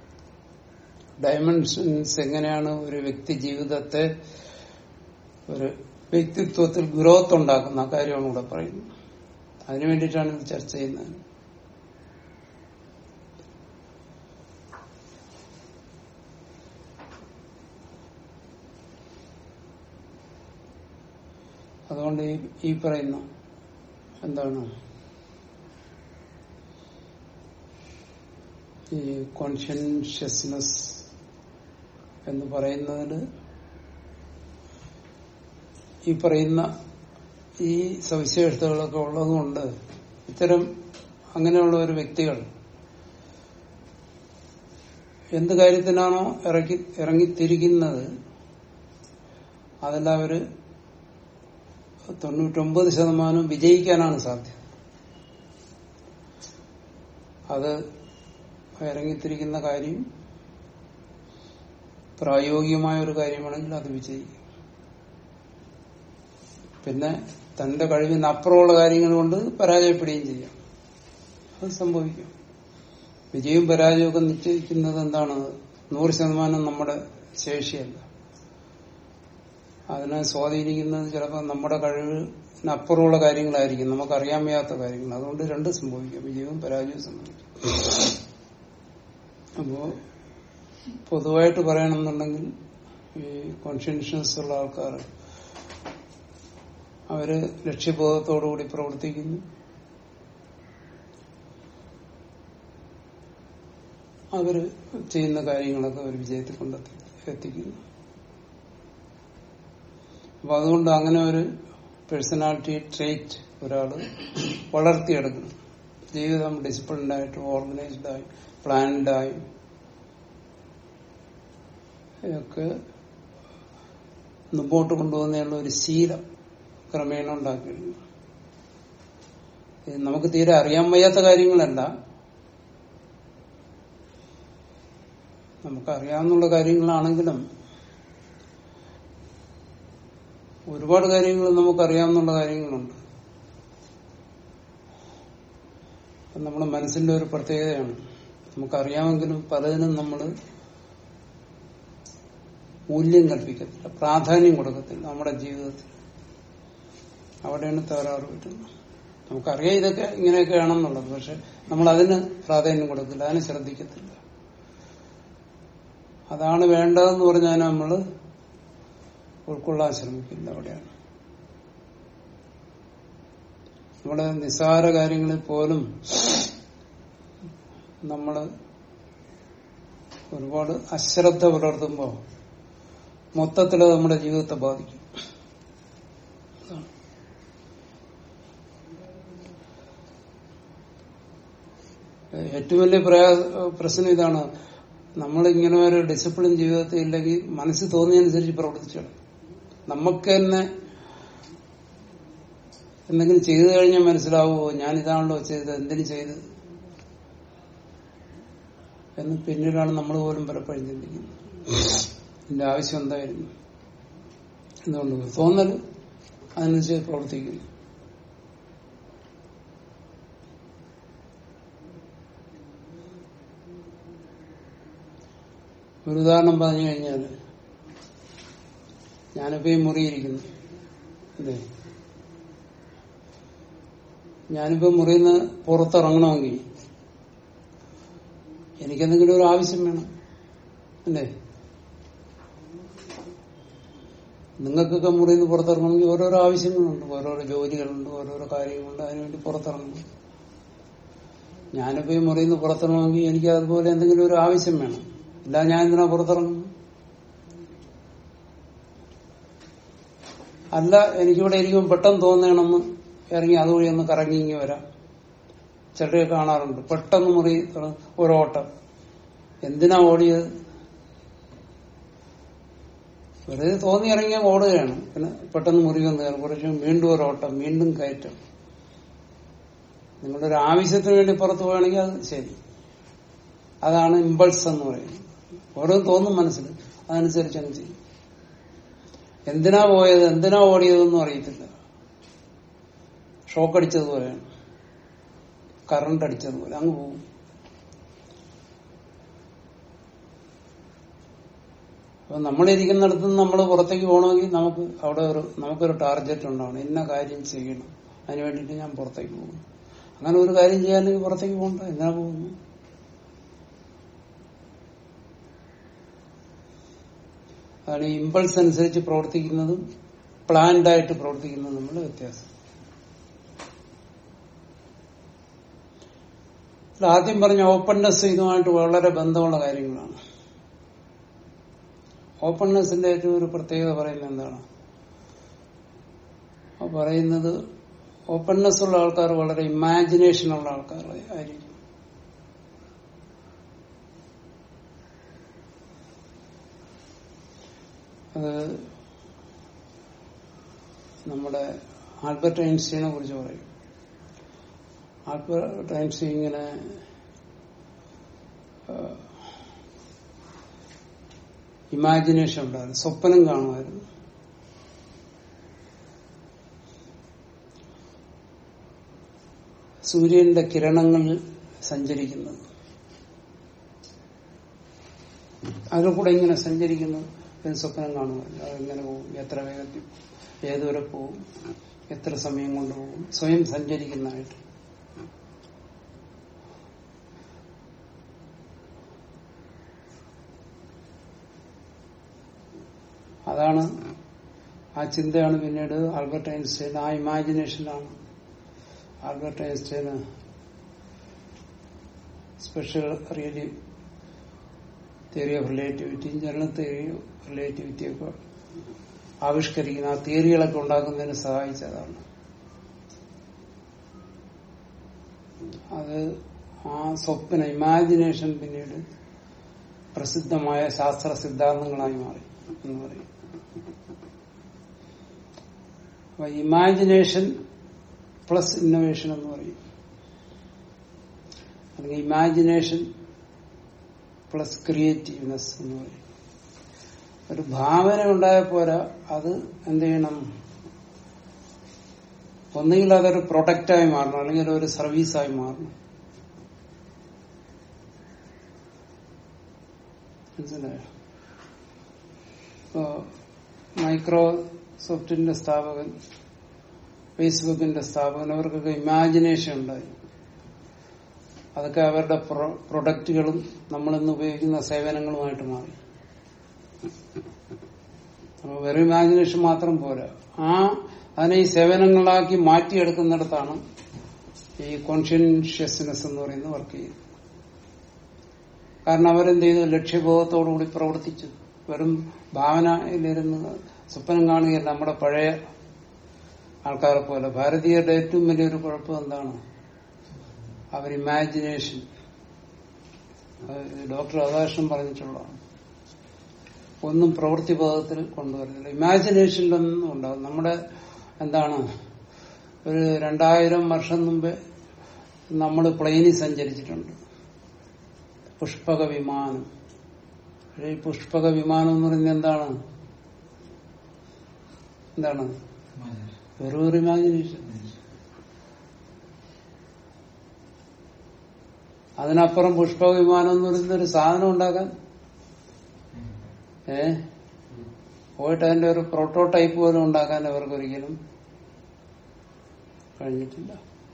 ഡയമെൻഷൻസ് എങ്ങനെയാണ് ഒരു വ്യക്തി ജീവിതത്തെ ഒരു വ്യക്തിത്വത്തിൽ ഗ്രോത്ത് ഉണ്ടാക്കുന്ന ആ കാര്യമാണ് ഇവിടെ പറയുന്നത് അതിനു വേണ്ടിയിട്ടാണ് ഇത് ചർച്ച ചെയ്യുന്നത് അതുകൊണ്ട് ഈ ഈ പറയുന്ന എന്താണ് ഈ കോൺഷ്യൻഷ്യസ്നെസ് എന്ന് പറയുന്നതിന് ഈ പറയുന്ന ഈ സവിശേഷതകളൊക്കെ ഉള്ളതുകൊണ്ട് ഇത്തരം അങ്ങനെയുള്ള ഒരു വ്യക്തികൾ എന്ത് കാര്യത്തിനാണോ ഇറക്കി ഇറങ്ങിത്തിരിക്കുന്നത് അതിലവര് തൊണ്ണൂറ്റൊമ്പത് ശതമാനം വിജയിക്കാനാണ് സാധ്യത അത് ഇറങ്ങിത്തിരിക്കുന്ന കാര്യം പ്രായോഗികമായ ഒരു കാര്യമാണെങ്കിൽ അത് വിജയിക്കും പിന്നെ തന്റെ കഴിവിന് അപ്പുറമുള്ള കാര്യങ്ങൾ കൊണ്ട് പരാജയപ്പെടുകയും ചെയ്യാം അത് സംഭവിക്കും വിജയവും പരാജയവും ഒക്കെ നിശ്ചയിക്കുന്നത് എന്താണ് നൂറ് ശതമാനം നമ്മുടെ ശേഷിയല്ല അതിനെ സ്വാധീനിക്കുന്നത് ചിലപ്പോൾ നമ്മുടെ കഴിവിനപ്പുറമുള്ള കാര്യങ്ങളായിരിക്കും നമുക്കറിയാൻ വയ്യാത്ത കാര്യങ്ങൾ അതുകൊണ്ട് രണ്ടും സംഭവിക്കും വിജയവും പരാജയവും സംഭവിക്കും അപ്പോ പൊതുവായിട്ട് പറയണമെന്നുണ്ടെങ്കിൽ ഈ കോൺഷ്യൻഷ്യസ് ഉള്ള ആൾക്കാർ അവര് ലക്ഷ്യബോധത്തോടുകൂടി പ്രവർത്തിക്കുന്നു അവര് ചെയ്യുന്ന കാര്യങ്ങളൊക്കെ ഒരു വിജയത്തിൽ കൊണ്ടെത്തി എത്തിക്കുന്നു അപ്പൊ അതുകൊണ്ട് അങ്ങനെ ഒരു പേഴ്സണാലിറ്റി ട്രേറ്റ് ഒരാള് വളർത്തിയെടുക്കണം ജീവിതം ഡിസിപ്ലിൻഡ് ആയിട്ടും ഓർഗനൈസ്ഡ് ആയും പ്ലാൻഡ് ആയും ഒക്കെ മുമ്പോട്ട് കൊണ്ടുപോകുന്നതിനുള്ള ഒരു ശീലം ക്രമേണ ഉണ്ടാക്കിയിരുന്നു ഇത് നമുക്ക് തീരെ അറിയാൻ വയ്യാത്ത കാര്യങ്ങളല്ല നമുക്കറിയാവുന്ന കാര്യങ്ങളാണെങ്കിലും ഒരുപാട് കാര്യങ്ങൾ നമുക്കറിയാവുന്ന കാര്യങ്ങളുണ്ട് അത് നമ്മുടെ മനസ്സിന്റെ ഒരു പ്രത്യേകതയാണ് നമുക്കറിയാമെങ്കിലും പലതിനും നമ്മൾ മൂല്യം കൽപ്പിക്കത്തില്ല പ്രാധാന്യം കൊടുക്കത്തില്ല നമ്മുടെ ജീവിതത്തിൽ അവിടെയാണ് തകരാറ് പറ്റുന്നത് നമുക്കറിയാം ഇതൊക്കെ ഇങ്ങനെയൊക്കെയാണെന്നുള്ളത് പക്ഷെ നമ്മൾ അതിന് പ്രാധാന്യം കൊടുക്കില്ല അതിന് ശ്രദ്ധിക്കത്തില്ല അതാണ് വേണ്ടതെന്ന് പറഞ്ഞാൽ നമ്മൾ ഉൾക്കൊള്ളാൻ ശ്രമിക്കില്ല അവിടെയാണ് നമ്മുടെ നിസ്സാര കാര്യങ്ങളിൽ പോലും നമ്മൾ ഒരുപാട് അശ്രദ്ധ പുലർത്തുമ്പോൾ മൊത്തത്തിൽ അത് നമ്മുടെ ജീവിതത്തെ ബാധിക്കും ഏറ്റവും വലിയ പ്രയാസ പ്രശ്നം ഇതാണ് നമ്മൾ ഇങ്ങനെ ഒരു ഡിസിപ്ലിൻ ജീവിതത്തിൽ ഇല്ലെങ്കിൽ മനസ്സ് തോന്നിയനുസരിച്ച് പ്രവർത്തിച്ചാണ് നമുക്ക് തന്നെ എന്തെങ്കിലും ചെയ്തു കഴിഞ്ഞാൽ മനസ്സിലാവുമോ ഞാൻ ഇതാണല്ലോ ചെയ്തത് എന്തിനു ചെയ്ത് എന്ന് പിന്നീടാണ് നമ്മൾ പോലും പലപ്പോഴും ചിന്തിക്കുന്നത് ഇതിന്റെ ആവശ്യം എന്തായിരുന്നു എന്തുകൊണ്ട് തോന്നൽ അതിനനുസരിച്ച് പ്രവർത്തിക്കുന്നു ഒരു ഉദാഹരണം പറഞ്ഞു കഴിഞ്ഞാൽ ഞാനിപ്പോ ഈ മുറിയിരിക്കുന്നു അല്ലേ ഞാനിപ്പോ മുറിന്ന് പുറത്തിറങ്ങണമെങ്കിൽ എനിക്കെന്തെങ്കിലും ഒരു ആവശ്യം വേണം അല്ലേ നിങ്ങൾക്കൊക്കെ മുറിന്ന് പുറത്തിറങ്ങണമെങ്കിൽ ഓരോരോ ആവശ്യങ്ങളുണ്ട് ഓരോരോ ജോലികളുണ്ട് ഓരോരോ കാര്യങ്ങളുണ്ട് അതിനുവേണ്ടി പുറത്തിറങ്ങണം ഞാനിപ്പോ ഈ മുറിന്ന് പുറത്തിറങ്ങണമെങ്കിൽ എനിക്ക് അതുപോലെ എന്തെങ്കിലും ഒരു ആവശ്യം വേണം ഇല്ല ഞാൻ എന്തിനാ പുറത്തിറങ്ങുന്നു അല്ല എനിക്കിവിടെ ഇരിക്കുമ്പോൾ പെട്ടെന്ന് തോന്നണമെന്ന് ഇറങ്ങി അതുവഴി ഒന്ന് കറങ്ങി ഇങ്ങി വരാം ചിലരെ കാണാറുണ്ട് പെട്ടെന്ന് മുറി ഒരോട്ടം എന്തിനാ ഓടിയത് വെറുതെ തോന്നി ഇറങ്ങിയാൽ ഓടുകയാണ് പിന്നെ പെട്ടെന്ന് മുറിവെന്ന് കയറും കുറച്ച് വീണ്ടും ഒരു ഓട്ടം വീണ്ടും കയറ്റം നിങ്ങളുടെ ഒരു ആവശ്യത്തിന് വേണ്ടി പുറത്തു പോവുകയാണെങ്കിൽ അത് ശരി അതാണ് ഇമ്പൾസ് എന്ന് പറയുന്നത് ഓരോ തോന്നും മനസ്സിൽ അതനുസരിച്ച് അങ്ങ് ചെയ്യും എന്തിനാ പോയത് എന്തിനാ ഓടിയതെന്നും അറിയത്തില്ല ഷോക്ക് അടിച്ചതുപോലെയാണ് കറണ്ട് അടിച്ചതുപോലെ അങ്ങ് പോകും അപ്പൊ നമ്മളിരിക്കുന്നിടത്ത് നിന്ന് നമ്മൾ പുറത്തേക്ക് പോകണമെങ്കിൽ നമുക്ക് അവിടെ ഒരു നമുക്കൊരു ടാർഗറ്റ് ഉണ്ടാവണം ഇന്ന കാര്യം ചെയ്യണം അതിന് വേണ്ടിയിട്ട് ഞാൻ പുറത്തേക്ക് പോകും അങ്ങനെ ഒരു കാര്യം ചെയ്യാനെങ്കിൽ പുറത്തേക്ക് പോകണ്ട എന്തിനാ പോകുന്നു അതാണ് ഈ ഇമ്പൾസ് അനുസരിച്ച് പ്രവർത്തിക്കുന്നതും പ്ലാൻഡ് ആയിട്ട് പ്രവർത്തിക്കുന്നതും തമ്മിലുള്ള വ്യത്യാസം ഇതിൽ ആദ്യം പറഞ്ഞ ഓപ്പൺനെസ് ഇതുമായിട്ട് വളരെ ബന്ധമുള്ള കാര്യങ്ങളാണ് ഓപ്പൺനെസിന്റെ ഏറ്റവും ഒരു പ്രത്യേകത പറയുന്നത് എന്താണ് ആ പറയുന്നത് ഓപ്പൺനെസ് ഉള്ള ആൾക്കാർ വളരെ ഇമാജിനേഷൻ ഉള്ള ആൾക്കാർ ആയിരിക്കും അത് നമ്മുടെ ആൽബർട്ട് ഐൻസ്റ്റീനെ കുറിച്ച് പറയും ആൽബർട്ട് ഐൻസ്റ്റീൻ ഇങ്ങനെ ഇമാജിനേഷൻ ഉണ്ടായിരുന്നു സ്വപ്നം കാണുമായിരുന്നു സൂര്യന്റെ കിരണങ്ങളിൽ സഞ്ചരിക്കുന്നത് അതിൽ കൂടെ ഇങ്ങനെ സഞ്ചരിക്കുന്നു എന്ന് സ്വപ്നം കാണുമായിരുന്നു അതെങ്ങനെ പോകും എത്ര വേഗത്തിൽ ഏതുവരെ പോകും എത്ര സമയം കൊണ്ട് പോകും സ്വയം സഞ്ചരിക്കുന്നതായിട്ട് അതാണ് ആ ചിന്തയാണ് പിന്നീട് ആൽബർട്ട് ഐൻസ്റ്റൈൻ ആ ഇമാജിനേഷനാണ് ആൽബർട്ട് ഐൻസ്റ്റൈന് സ്പെഷ്യൽ റിയലി തിയറി ഓഫ് റിലേറ്റിവിറ്റിയും ജനറൽ തിയറി ഓഫ് റിലേറ്റിവിറ്റിയൊക്കെ ആവിഷ്കരിക്കുന്ന ആ തിയറികളൊക്കെ ഉണ്ടാക്കുന്നതിന് സഹായിച്ചതാണ് അത് ആ സ്വപ്ന ഇമാജിനേഷൻ പിന്നീട് പ്രസിദ്ധമായ ശാസ്ത്ര സിദ്ധാന്തങ്ങളായി മാറി എന്ന് പറയും അപ്പൊ ഇമാജിനേഷൻ പ്ലസ് ഇന്നോവേഷൻ എന്ന് പറയും അല്ലെങ്കിൽ ഇമാജിനേഷൻ പ്ലസ് ക്രിയേറ്റീവ്നെസ് എന്ന് പറയും ഒരു ഭാവന ഉണ്ടായ പോരാ അത് എന്ത് ചെയ്യണം ഒന്നുകിൽ അതൊരു പ്രൊഡക്റ്റായി മാറണം അല്ലെങ്കിൽ ഒരു സർവീസായി മാറണം മനസ്സിലായോ ഇപ്പോ മൈക്രോസോഫ്റ്റിന്റെ സ്ഥാപകൻ ഫേസ്ബുക്കിന്റെ സ്ഥാപകൻ അവർക്കൊക്കെ ഇമാജിനേഷൻ ഉണ്ടായി അതൊക്കെ അവരുടെ പ്രൊഡക്റ്റുകളും നമ്മളിന്ന് ഉപയോഗിക്കുന്ന സേവനങ്ങളുമായിട്ട് മാറി അപ്പൊ വെറും ഇമാജിനേഷൻ മാത്രം പോരാ ആ അതിനെ ഈ സേവനങ്ങളാക്കി മാറ്റിയെടുക്കുന്നിടത്താണ് ഈ കോൺഷ്യൻഷ്യസ്നെസ് എന്ന് പറയുന്നത് വർക്ക് ചെയ്യുന്നത് കാരണം അവരെന്ത് ചെയ്തു ലക്ഷ്യബോധത്തോടുകൂടി പ്രവർത്തിച്ചു വെറും ഭാവനയിലിരുന്ന് സ്വപ്നം കാണുകയല്ല നമ്മുടെ പഴയ ആൾക്കാരെ പോലെ ഭാരതീയരുടെ ഏറ്റവും വലിയൊരു കുഴപ്പം എന്താണ് അവർ ഇമാജിനേഷൻ ഡോക്ടർ രാധാകൃഷ്ണൻ പറഞ്ഞിട്ടുള്ളതാണ് ഒന്നും പ്രവൃത്തിബോധത്തിൽ കൊണ്ടുവരുന്നില്ല ഇമാജിനേഷനിലൊന്നും ഉണ്ടാവും നമ്മുടെ എന്താണ് ഒരു രണ്ടായിരം വർഷം മുമ്പ് നമ്മൾ പ്ലെയിനിൽ സഞ്ചരിച്ചിട്ടുണ്ട് പുഷ്പക വിമാനം ഈ പുഷ്പക വിമാനം എന്ന് പറയുന്നത് എന്താണ് എന്താണ് വെറും ഒരു ഇമാജിനേഷൻ അതിനപ്പുറം പുഷ്പക വിമാനം എന്ന് പറയുന്ന ഒരു സാധനം ഉണ്ടാക്കാൻ ഏ പോയിട്ട് അതിന്റെ ഒരു പ്രോട്ടോടൈപ്പ് പോലും ഉണ്ടാക്കാൻ അവർക്ക് ഒരിക്കലും കഴിഞ്ഞിട്ടില്ല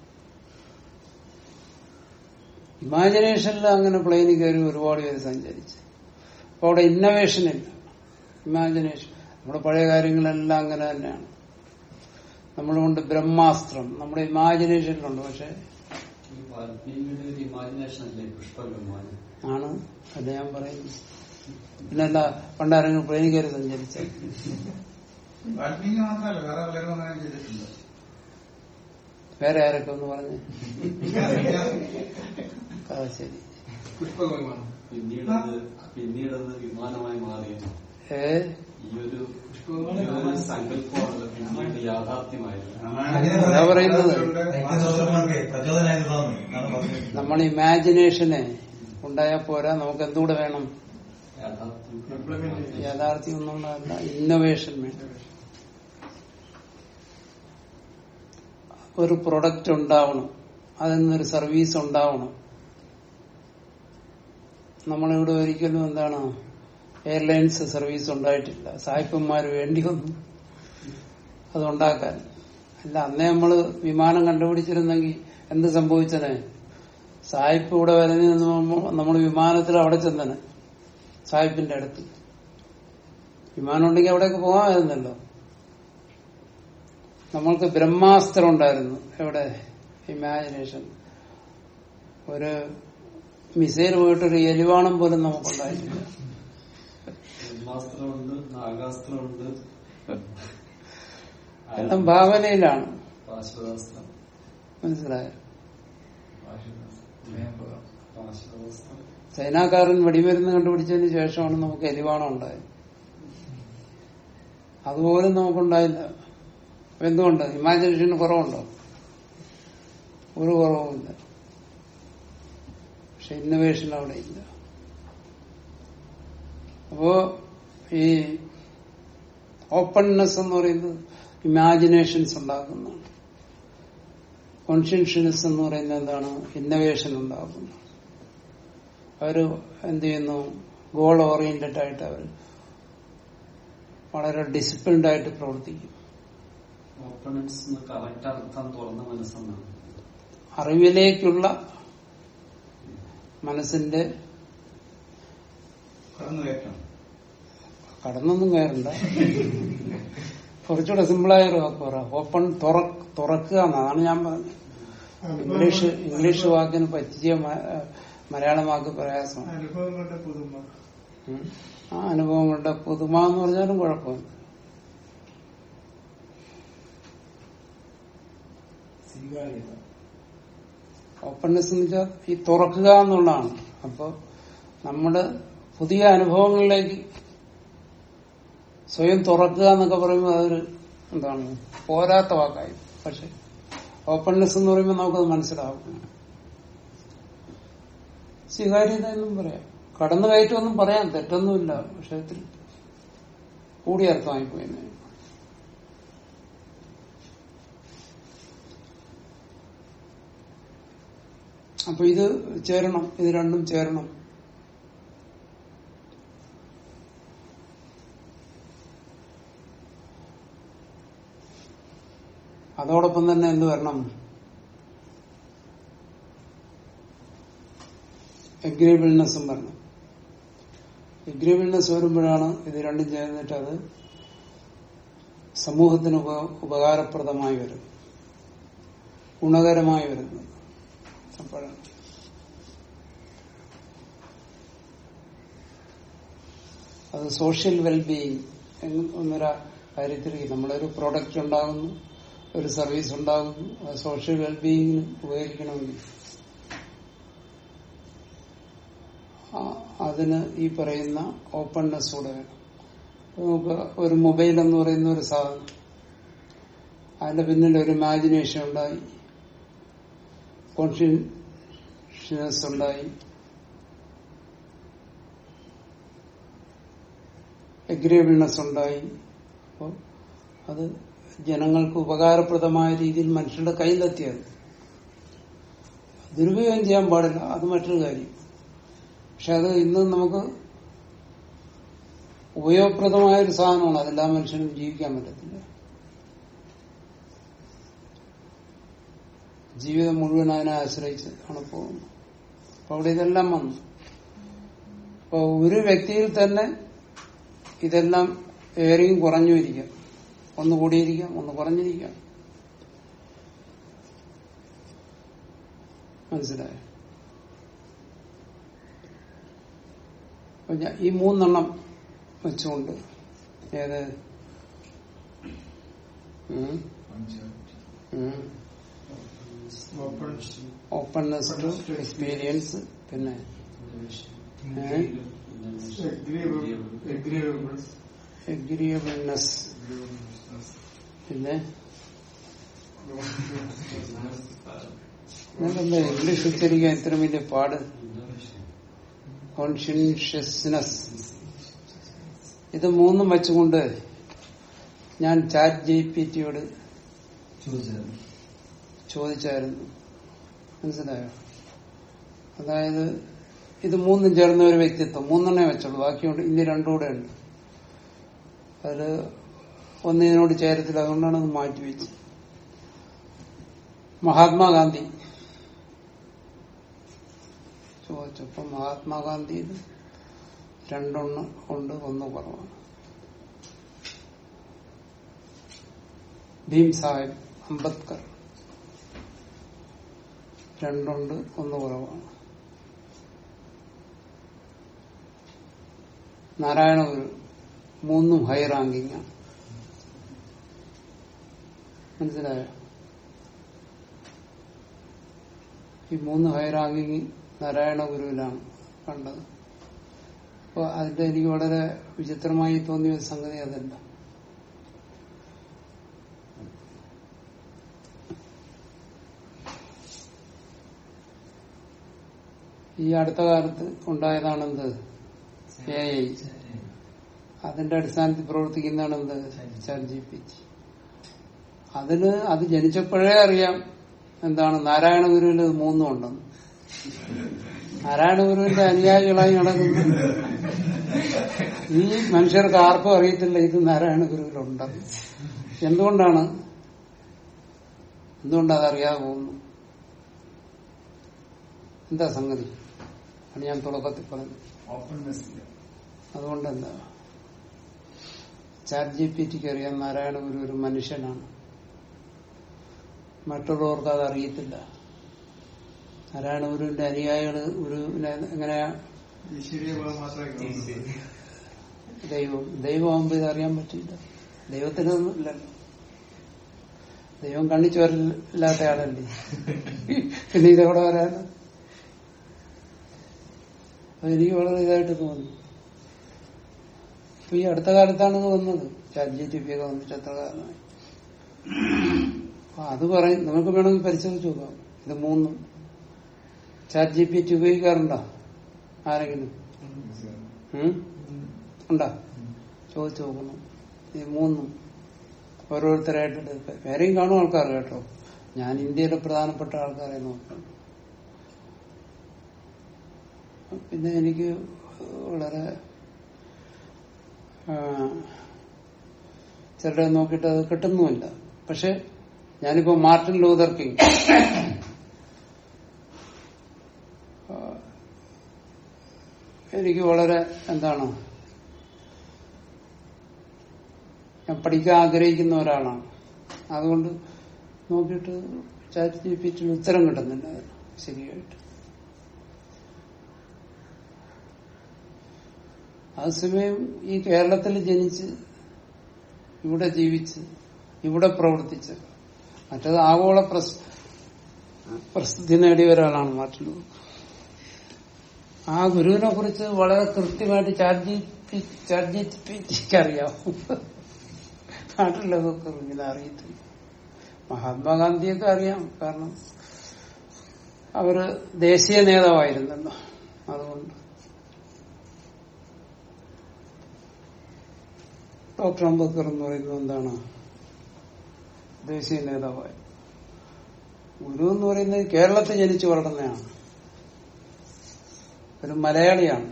ഇമാജിനേഷനിൽ അങ്ങനെ പ്ലെയിനിൽ കയറി ഒരുപാട് പേര് സഞ്ചരിച്ചു അപ്പൊ അവിടെ ഇന്നവേഷൻ ഇല്ല ഇമാജിനേഷൻ നമ്മുടെ പഴയ കാര്യങ്ങളെല്ലാം അങ്ങനെ തന്നെയാണ് നമ്മളുകൊണ്ട് ബ്രഹ്മാസ്ത്രം നമ്മുടെ ഇമാജിനേഷനിലുണ്ട് പക്ഷെ
ഇമാജിനേഷൻ അല്ലേ പുഷ്പവിമാനം
ആണ് അല്ല ഞാൻ പറയുന്നു പിന്നല്ല പണ്ടാരെങ്കിലും പ്ലെയിനിൽ കയറി സഞ്ചരിച്ച
വാൽമീകി മാത്രമല്ല വേറെ പലരും അങ്ങനെ ചെയ്തിട്ടുണ്ട്
വേറെ ആരൊക്കെ ഒന്ന് പറഞ്ഞ് ആ ശരി
പുഷ്പവിമാനം
പിന്നീടത് പിന്നീടത് വിമാനമായി മാറി
ഏ
ഈ ഒരു ഈ ഒരു സങ്കല്പമാണല്ലോ പിന്നീട് യാഥാർത്ഥ്യമായത്
അതാ പറയുന്നത്.
ഐക്യദോഷങ്ങൾക്ക് പ്രചോദനമായിരുന്നതാണ് എന്നാണ് പറഞ്ഞത്
നമ്മൾ ഇമാജിനേഷനെ ഉണ്ടായാൽ പോരാ നമുക്ക് എന്തുകൂടെ വേണം
യാഥാർത്ഥ്യം
യാഥാർത്ഥ്യം ഒന്നുകൊണ്ടല്ല ഇന്നോവേഷൻ വേണം ഒരു പ്രൊഡക്റ്റ് ഉണ്ടാവണം അതിൽ നിന്നൊരു സർവീസ് ഉണ്ടാവണം നമ്മളിവിടെ ഒരിക്കലും എന്താണ് എയർലൈൻസ് സർവീസ് ഉണ്ടായിട്ടില്ല സായിപ്പന്മാർ വേണ്ടി വന്നു അതുണ്ടാക്കാൻ അല്ല അന്നേ നമ്മള് വിമാനം കണ്ടുപിടിച്ചിരുന്നെങ്കിൽ എന്ത് സംഭവിച്ചനെ സായിപ്പ് ഇവിടെ വരുന്ന നമ്മൾ വിമാനത്തിൽ അവിടെ ചെന്നനെ സായിപ്പിന്റെ അടുത്ത് വിമാനം ഉണ്ടെങ്കിൽ അവിടേക്ക് പോകാമായിരുന്നല്ലോ നമ്മൾക്ക് ബ്രഹ്മാസ്ത്രം ഉണ്ടായിരുന്നു എവിടെ ഇമാജിനേഷൻ ഒരു മിസൈൽ പോയിട്ടൊരു എലിവാണം പോലും നമുക്കുണ്ടായിട്ടില്ല
ബ്രഹ്മാസ്ത്രമുണ്ട് നാഗാസ്ത്രമുണ്ട്
എല്ലാം ഭാവനയിലാണ്
പാശ്വതാസ്ത്രം
മനസ്സിലായോ
പാശ്വതാസ്ത്രം
ചൈനക്കാരൻ വെടിമരുന്ന് കണ്ടുപിടിച്ചതിന് ശേഷമാണ് നമുക്ക് എലിവാണം ഉണ്ടായത് അതുപോലും നമുക്കുണ്ടായില്ല അപ്പൊ എന്തുകൊണ്ട് ഇമാജിനേഷന് കുറവുണ്ടോ ഒരു കുറവുമില്ല പക്ഷെ ഇന്നോവേഷൻ അവിടെ ഇല്ല അപ്പോ ഈ ഓപ്പൺനെസ് എന്ന് പറയുന്നത് ഇമാജിനേഷൻസ് ഉണ്ടാക്കുന്നതാണ് കോൺഷ്യൻഷ്യനെസ് എന്ന് പറയുന്നത് എന്താണ് ഇന്നോവേഷൻ ഉണ്ടാക്കുന്നു അവര് എന്ത് ചെയ്യുന്നു ഗോൾ ഓറിയന്റഡ് ആയിട്ട് അവർ വളരെ ഡിസിപ്ലിൻഡ് ആയിട്ട് പ്രവർത്തിക്കും
ഓപ്പണൻസ് കറക്റ്റ് അർത്ഥം തുറന്ന മനസ്സെന്നാണ്
അറിവിലേക്കുള്ള മനസ്സിന്റെ
കടന്നു കയറ്റം
കടന്നൊന്നും കയറണ്ട കുറച്ചുകൂടെ സിമ്പിളായ ഒരു വാക്ക് പറ ഓപ്പൺ തുറക്കുക എന്നാണ് ഞാൻ പറഞ്ഞത് ഇംഗ്ലീഷ് ഇംഗ്ലീഷ് വാക്കിന് പറ്റിയ മ- മലയാളം വാക്ക് പ്രയാസമാണ്
അനുഭവങ്ങളുടെ പുതുമ
ഉം. ആ അനുഭവങ്ങളുടെ പുതുമ എന്ന് പറഞ്ഞാലും കുഴപ്പമില്ല ഓപ്പൺനെസ് എന്ന് വെച്ചാൽ ഈ തുറക്കുക എന്നുള്ളതാണ് അപ്പൊ നമ്മുടെ പുതിയ അനുഭവങ്ങളിലേക്ക് സ്വയം തുറക്കുക എന്നൊക്കെ പറയുമ്പോൾ അതൊരു എന്താണ് പോരാത്ത വാക്കായി പക്ഷെ ഓപ്പൺനെസ് എന്ന് പറയുമ്പോൾ നമുക്കത് മനസ്സിലാവും സ്വീകാര്യത എന്നും പറയാം കടന്നു കയറ്റമൊന്നും പറയാം തെറ്റൊന്നുമില്ല പക്ഷെ ഇതിൽ കൂടി അർത്ഥമായി പോയെന്നെ അപ്പൊ ഇത് ചേരണം ഇത് രണ്ടും ചേരണം അതോടൊപ്പം തന്നെ എന്ത് വരണം എഗ്രീബിൾനെസ്സും വരണം എഗ്രീബിൾനെസ് വരുമ്പോഴാണ് ഇത് രണ്ടും ചേർന്നിട്ട് അത് സമൂഹത്തിന് ഉപ ഉപകാരപ്രദമായി വരുന്നത് ഗുണകരമായി വരുന്നത് അപ്പോഴാണ് അത് സോഷ്യൽ വെൽബീയിങ് എന്നൊരു കാര്യത്തിലേക്ക് നമ്മളൊരു പ്രോഡക്റ്റ് ഉണ്ടാകുന്നു ഒരു സർവീസ് ഉണ്ടാകുന്നു അത് സോഷ്യൽ വെൽബീയിങ്ങിന് ഉപകരിക്കണമെങ്കിൽ ആ- അതിന് ഈ പറയുന്ന ഓപ്പൺനെസ് കൂടെ വേണം നമുക്ക് ഒരു മൊബൈൽ എന്ന് പറയുന്ന ഒരു സാധനം അതിന്റെ പിന്നിൽ ഒരു ഇമാജിനേഷൻ ഉണ്ടായി കോൺഷ്യൻസ് ഉണ്ടായി എഗ്രിയബിൾനെസ് ഉണ്ടായി അപ്പോൾ അത് ജനങ്ങൾക്ക് ഉപകാരപ്രദമായ രീതിയിൽ മനുഷ്യരുടെ കയ്യിലെത്തിയത് ദുരുപയോഗം ചെയ്യാൻ പാടില്ല അത് മറ്റൊരു കാര്യം പക്ഷെ അത് ഇന്ന് നമുക്ക് ഉപയോഗപ്രദമായ ഒരു സാധനമാണ് അതെല്ലാ മനുഷ്യനും ജീവിക്കാൻ പറ്റത്തില്ല ജീവിതം മുഴുവൻ അതിനെ ആശ്രയിച്ച് ആണ് പോകുന്നത് അപ്പൊ അവിടെ ഇതെല്ലാം വന്നു അപ്പൊ ഒരു വ്യക്തിയിൽ തന്നെ ഇതെല്ലാം ഏറെയും കുറഞ്ഞു ഇരിക്കാം ഒന്ന് കൂടിയിരിക്കാം ഒന്ന് കുറഞ്ഞിരിക്കാം മനസ്സിലായോ അപ്പൊ ഞാൻ ഈ മൂന്നെണ്ണം വെച്ചുകൊണ്ട് ഏത് ഉം? ഉം. ഓപ്പൺനെസ് ടു എക്സ്പീരിയൻസ് പിന്നെ ഏ? എഗ്രിയബിൾനെസ് പിന്നെ നിങ്ങൾക്കെന്താ ഇംഗ്ലീഷ് ഉച്ചരിക്കാൻ ഇത്ര വലിയ പാട് കോൺഷ്യൻഷ്യസ്നെസ് ഇത് മൂന്നും വെച്ചുകൊണ്ട് ഞാൻ ചാറ്റ് ജി പി ടിയോട്
ചോദിച്ചായിരുന്നു
ചോദിച്ചായിരുന്നു മനസ്സിലായോ അതായത് ഇത് മൂന്നും ചേർന്ന ഒരു വ്യക്തിത്വം മൂന്നെണ്ണേ വെച്ചുള്ളൂ ബാക്കിയുണ്ട് ഇനി രണ്ടും കൂടെ ഉണ്ട് അതില് ഒന്ന് ഇതിനോട് ചേരത്തില്ല അതുകൊണ്ടാണ് അത് മാറ്റിവെച്ചത് മഹാത്മാഗാന്ധി ചോദിച്ചപ്പോ മഹാത്മാഗാന്ധി രണ്ടൊന്ന് ഉണ്ട് ഒന്ന് കുറവാണ് ഭീം സാഹിബ് അംബേദ്കർ രണ്ടുണ്ട് ഒന്ന് കുറവാണ് നാരായണ ഗുരു മൂന്നും ഹൈ റാങ്കിങ് മനസ്സിലായോ ഈ മൂന്ന് ഹൈ റാങ്കിങ് നാരായണ ഗുരുവിലാണ് കണ്ടത് അപ്പൊ അതിന്റെ എനിക്ക് വളരെ വിചിത്രമായി തോന്നിയ ഒരു സംഗതി അതല്ല ഈ അടുത്ത കാലത്ത് ഉണ്ടായതാണെന്ത് എ ഐ അതിന്റെ അടിസ്ഥാനത്തിൽ പ്രവർത്തിക്കുന്നതാണ് എന്ത് ചാറ്റ് ജി പി ടി അതിന് അത് ജനിച്ചപ്പോഴേ അറിയാം എന്താണ് നാരായണ ഗുരുവിൽ ഇത് മൂന്നും ഉണ്ടെന്ന് നാരായണ ഗുരുവിന്റെ അനുയായികളായി നടക്കുന്നു ഈ മനുഷ്യർക്ക് ആർക്കും അറിയത്തില്ല ഇത് നാരായണ ഗുരുവിലുണ്ടെന്ന് എന്തുകൊണ്ടാണ് എന്തുകൊണ്ടത് അറിയാതെ പോകുന്നു എന്താ സംഗതി ആണ് ഞാൻ തുടക്കത്തിൽ പറഞ്ഞത്
ഓപ്പൺനെസ് ഇല്ല
അതുകൊണ്ട് എന്താ ചാറ്റ് ജി പി ടിക്ക് അറിയാം നാരായണ ഗുരു ഒരു മനുഷ്യനാണ് മറ്റുള്ളവർക്ക് അത് അറിയത്തില്ല നാരായണ ഗുരുവിന്റെ അനുയായികള് ഗുരുവിനെ എങ്ങനെയാ
ഈശ്വരീയ ഭാവം മാത്രമേ
ദൈവം ദൈവമാകുമ്പോ ഇത് അറിയാൻ പറ്റില്ല ദൈവത്തിനൊന്നും ഇല്ലല്ലോ ദൈവം കണ്ണിച്ചു വരില്ലാത്ത ആളല്ലേ പിന്നെ ഇതെവിടെ വരാന് അതെനിക്ക് വളരെ ഇതായിട്ട് തോന്നി ഇപ്പൊ ഈ അടുത്ത കാലത്താണ് ഇത് വന്നത് ചാറ്റ് ജി ടി പി ഒക്കെ വന്നിട്ട് എത്ര കാലമായി അപ്പൊ അത് പറയും നിങ്ങൾക്ക് വേണമെങ്കിൽ പരിശോധിച്ച് നോക്കാം ഇത് മൂന്നും ചാറ്റ് ജി പി ടി ഉപയോഗിക്കാറുണ്ടോ ആരെങ്കിലും ഉം? ഉണ്ടോ ചോദിച്ചു നോക്കണം ഈ മൂന്നും ഓരോരുത്തരായിട്ട് എടുക്ക- വേറെയും കാണും ആൾക്കാർ കേട്ടോ ഞാൻ ഇന്ത്യയിലെ പ്രധാനപ്പെട്ട ആൾക്കാരെ നോക്കണം പിന്നെ എനിക്ക് വളരെ ആ, ചിലരെ നോക്കിയിട്ട് അത് കിട്ടുന്നുമില്ല പക്ഷെ ഞാനിപ്പോ മാർട്ടിൻ ലൂതർ കിങ് ആ, എനിക്ക് വളരെ എന്താണ് ഞാൻ പഠിക്കാൻ ആഗ്രഹിക്കുന്ന ഒരാളാണ് അതുകൊണ്ട് നോക്കിയിട്ട് ചാറ്റ് ജി പി ടിയിൽ ഉത്തരം കിട്ടുന്നില്ല അതിന് ശരിയായിട്ട് അതേസമയം ഈ കേരളത്തിൽ ജനിച്ച് ഇവിടെ ജീവിച്ച് ഇവിടെ പ്രവർത്തിച്ച് മറ്റത് ആഗോള പ്രസ് പ്രസിദ്ധി നേടിയ ഒരാളാണ് മാർട്ടിൻ ലൂതർ. ആ ഗുരുവിനെ കുറിച്ച് വളരെ കൃത്യമായിട്ട് chat G P chat G P ടിക്ക് അറിയാം നാട്ടിലതൊക്കെ ഇങ്ങനെ അറിയത്തില്ല മഹാത്മാഗാന്ധിയൊക്കെ അറിയാം കാരണം അവര് ദേശീയ നേതാവായിരുന്നല്ലോ അതുകൊണ്ട് ഡോക്ടർ അംബേദ്കർ എന്ന് പറയുന്നത് എന്താണ് ദേശീയ നേതാവായി ഗുരു എന്ന് പറയുന്നത് കേരളത്തിൽ ജനിച്ചു വളർന്നതാണ് ഒരു മലയാളിയാണ്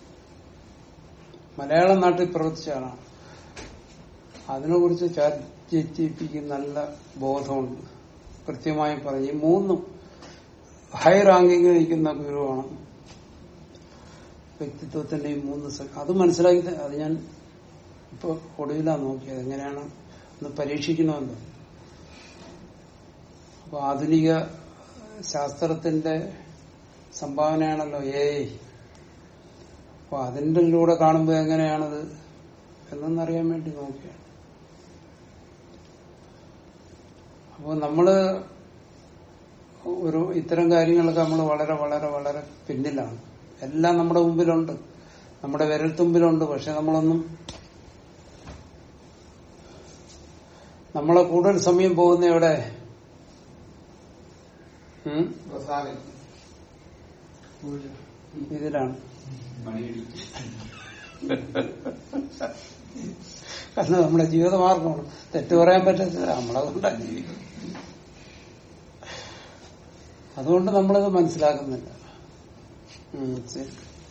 മലയാളം നാട്ടിൽ പ്രവർത്തിച്ച ആളാണ് അതിനെ കുറിച്ച് ചാറ്റിപ്പിക്ക് നല്ല ബോധമുണ്ട് കൃത്യമായി പറഞ്ഞു ഈ മൂന്നും ഹൈ റാങ്കിങ് നിൽക്കുന്ന ഗുരുവാണ് വ്യക്തിത്വത്തിന്റെ ഈ മൂന്ന് സ- അത് മനസ്സിലാക്കി ത- അത് ഞാൻ ഇപ്പൊ ഒടുവിലാണ് നോക്കിയത് എങ്ങനെയാണ് ഒന്ന് പരീക്ഷിക്കണമെന്ന് അപ്പൊ ആധുനിക ശാസ്ത്രത്തിന്റെ സംഭാവനയാണല്ലോ ഏ അപ്പൊ അതിൻ്റെ ലൂടെ കാണുമ്പോൾ എങ്ങനെയാണത് എന്നൊന്നറിയാൻ വേണ്ടി നോക്കിയാണ് അപ്പോൾ നമ്മള് ഒരു ഇത്തരം കാര്യങ്ങളൊക്കെ നമ്മൾ വളരെ വളരെ വളരെ പിന്നിലാണ് എല്ലാം നമ്മുടെ മുമ്പിലുണ്ട് നമ്മുടെ വിരൽത്തുമ്പിലുണ്ട് പക്ഷെ നമ്മളൊന്നും നമ്മളെ കൂടുതൽ സമയം പോകുന്ന എവിടെ ഉം?
പ്രസാദം
ഇതിലാണ്
മണിയടി
കാരണം നമ്മുടെ ജീവിതമാർഗമാണ് തെറ്റ് പറയാൻ പറ്റത്തില്ല നമ്മളതുകൊണ്ടാണ് ജീവിക്കുന്നത് അതുകൊണ്ട് നമ്മളത് മനസ്സിലാക്കുന്നില്ല ഉം, ശരി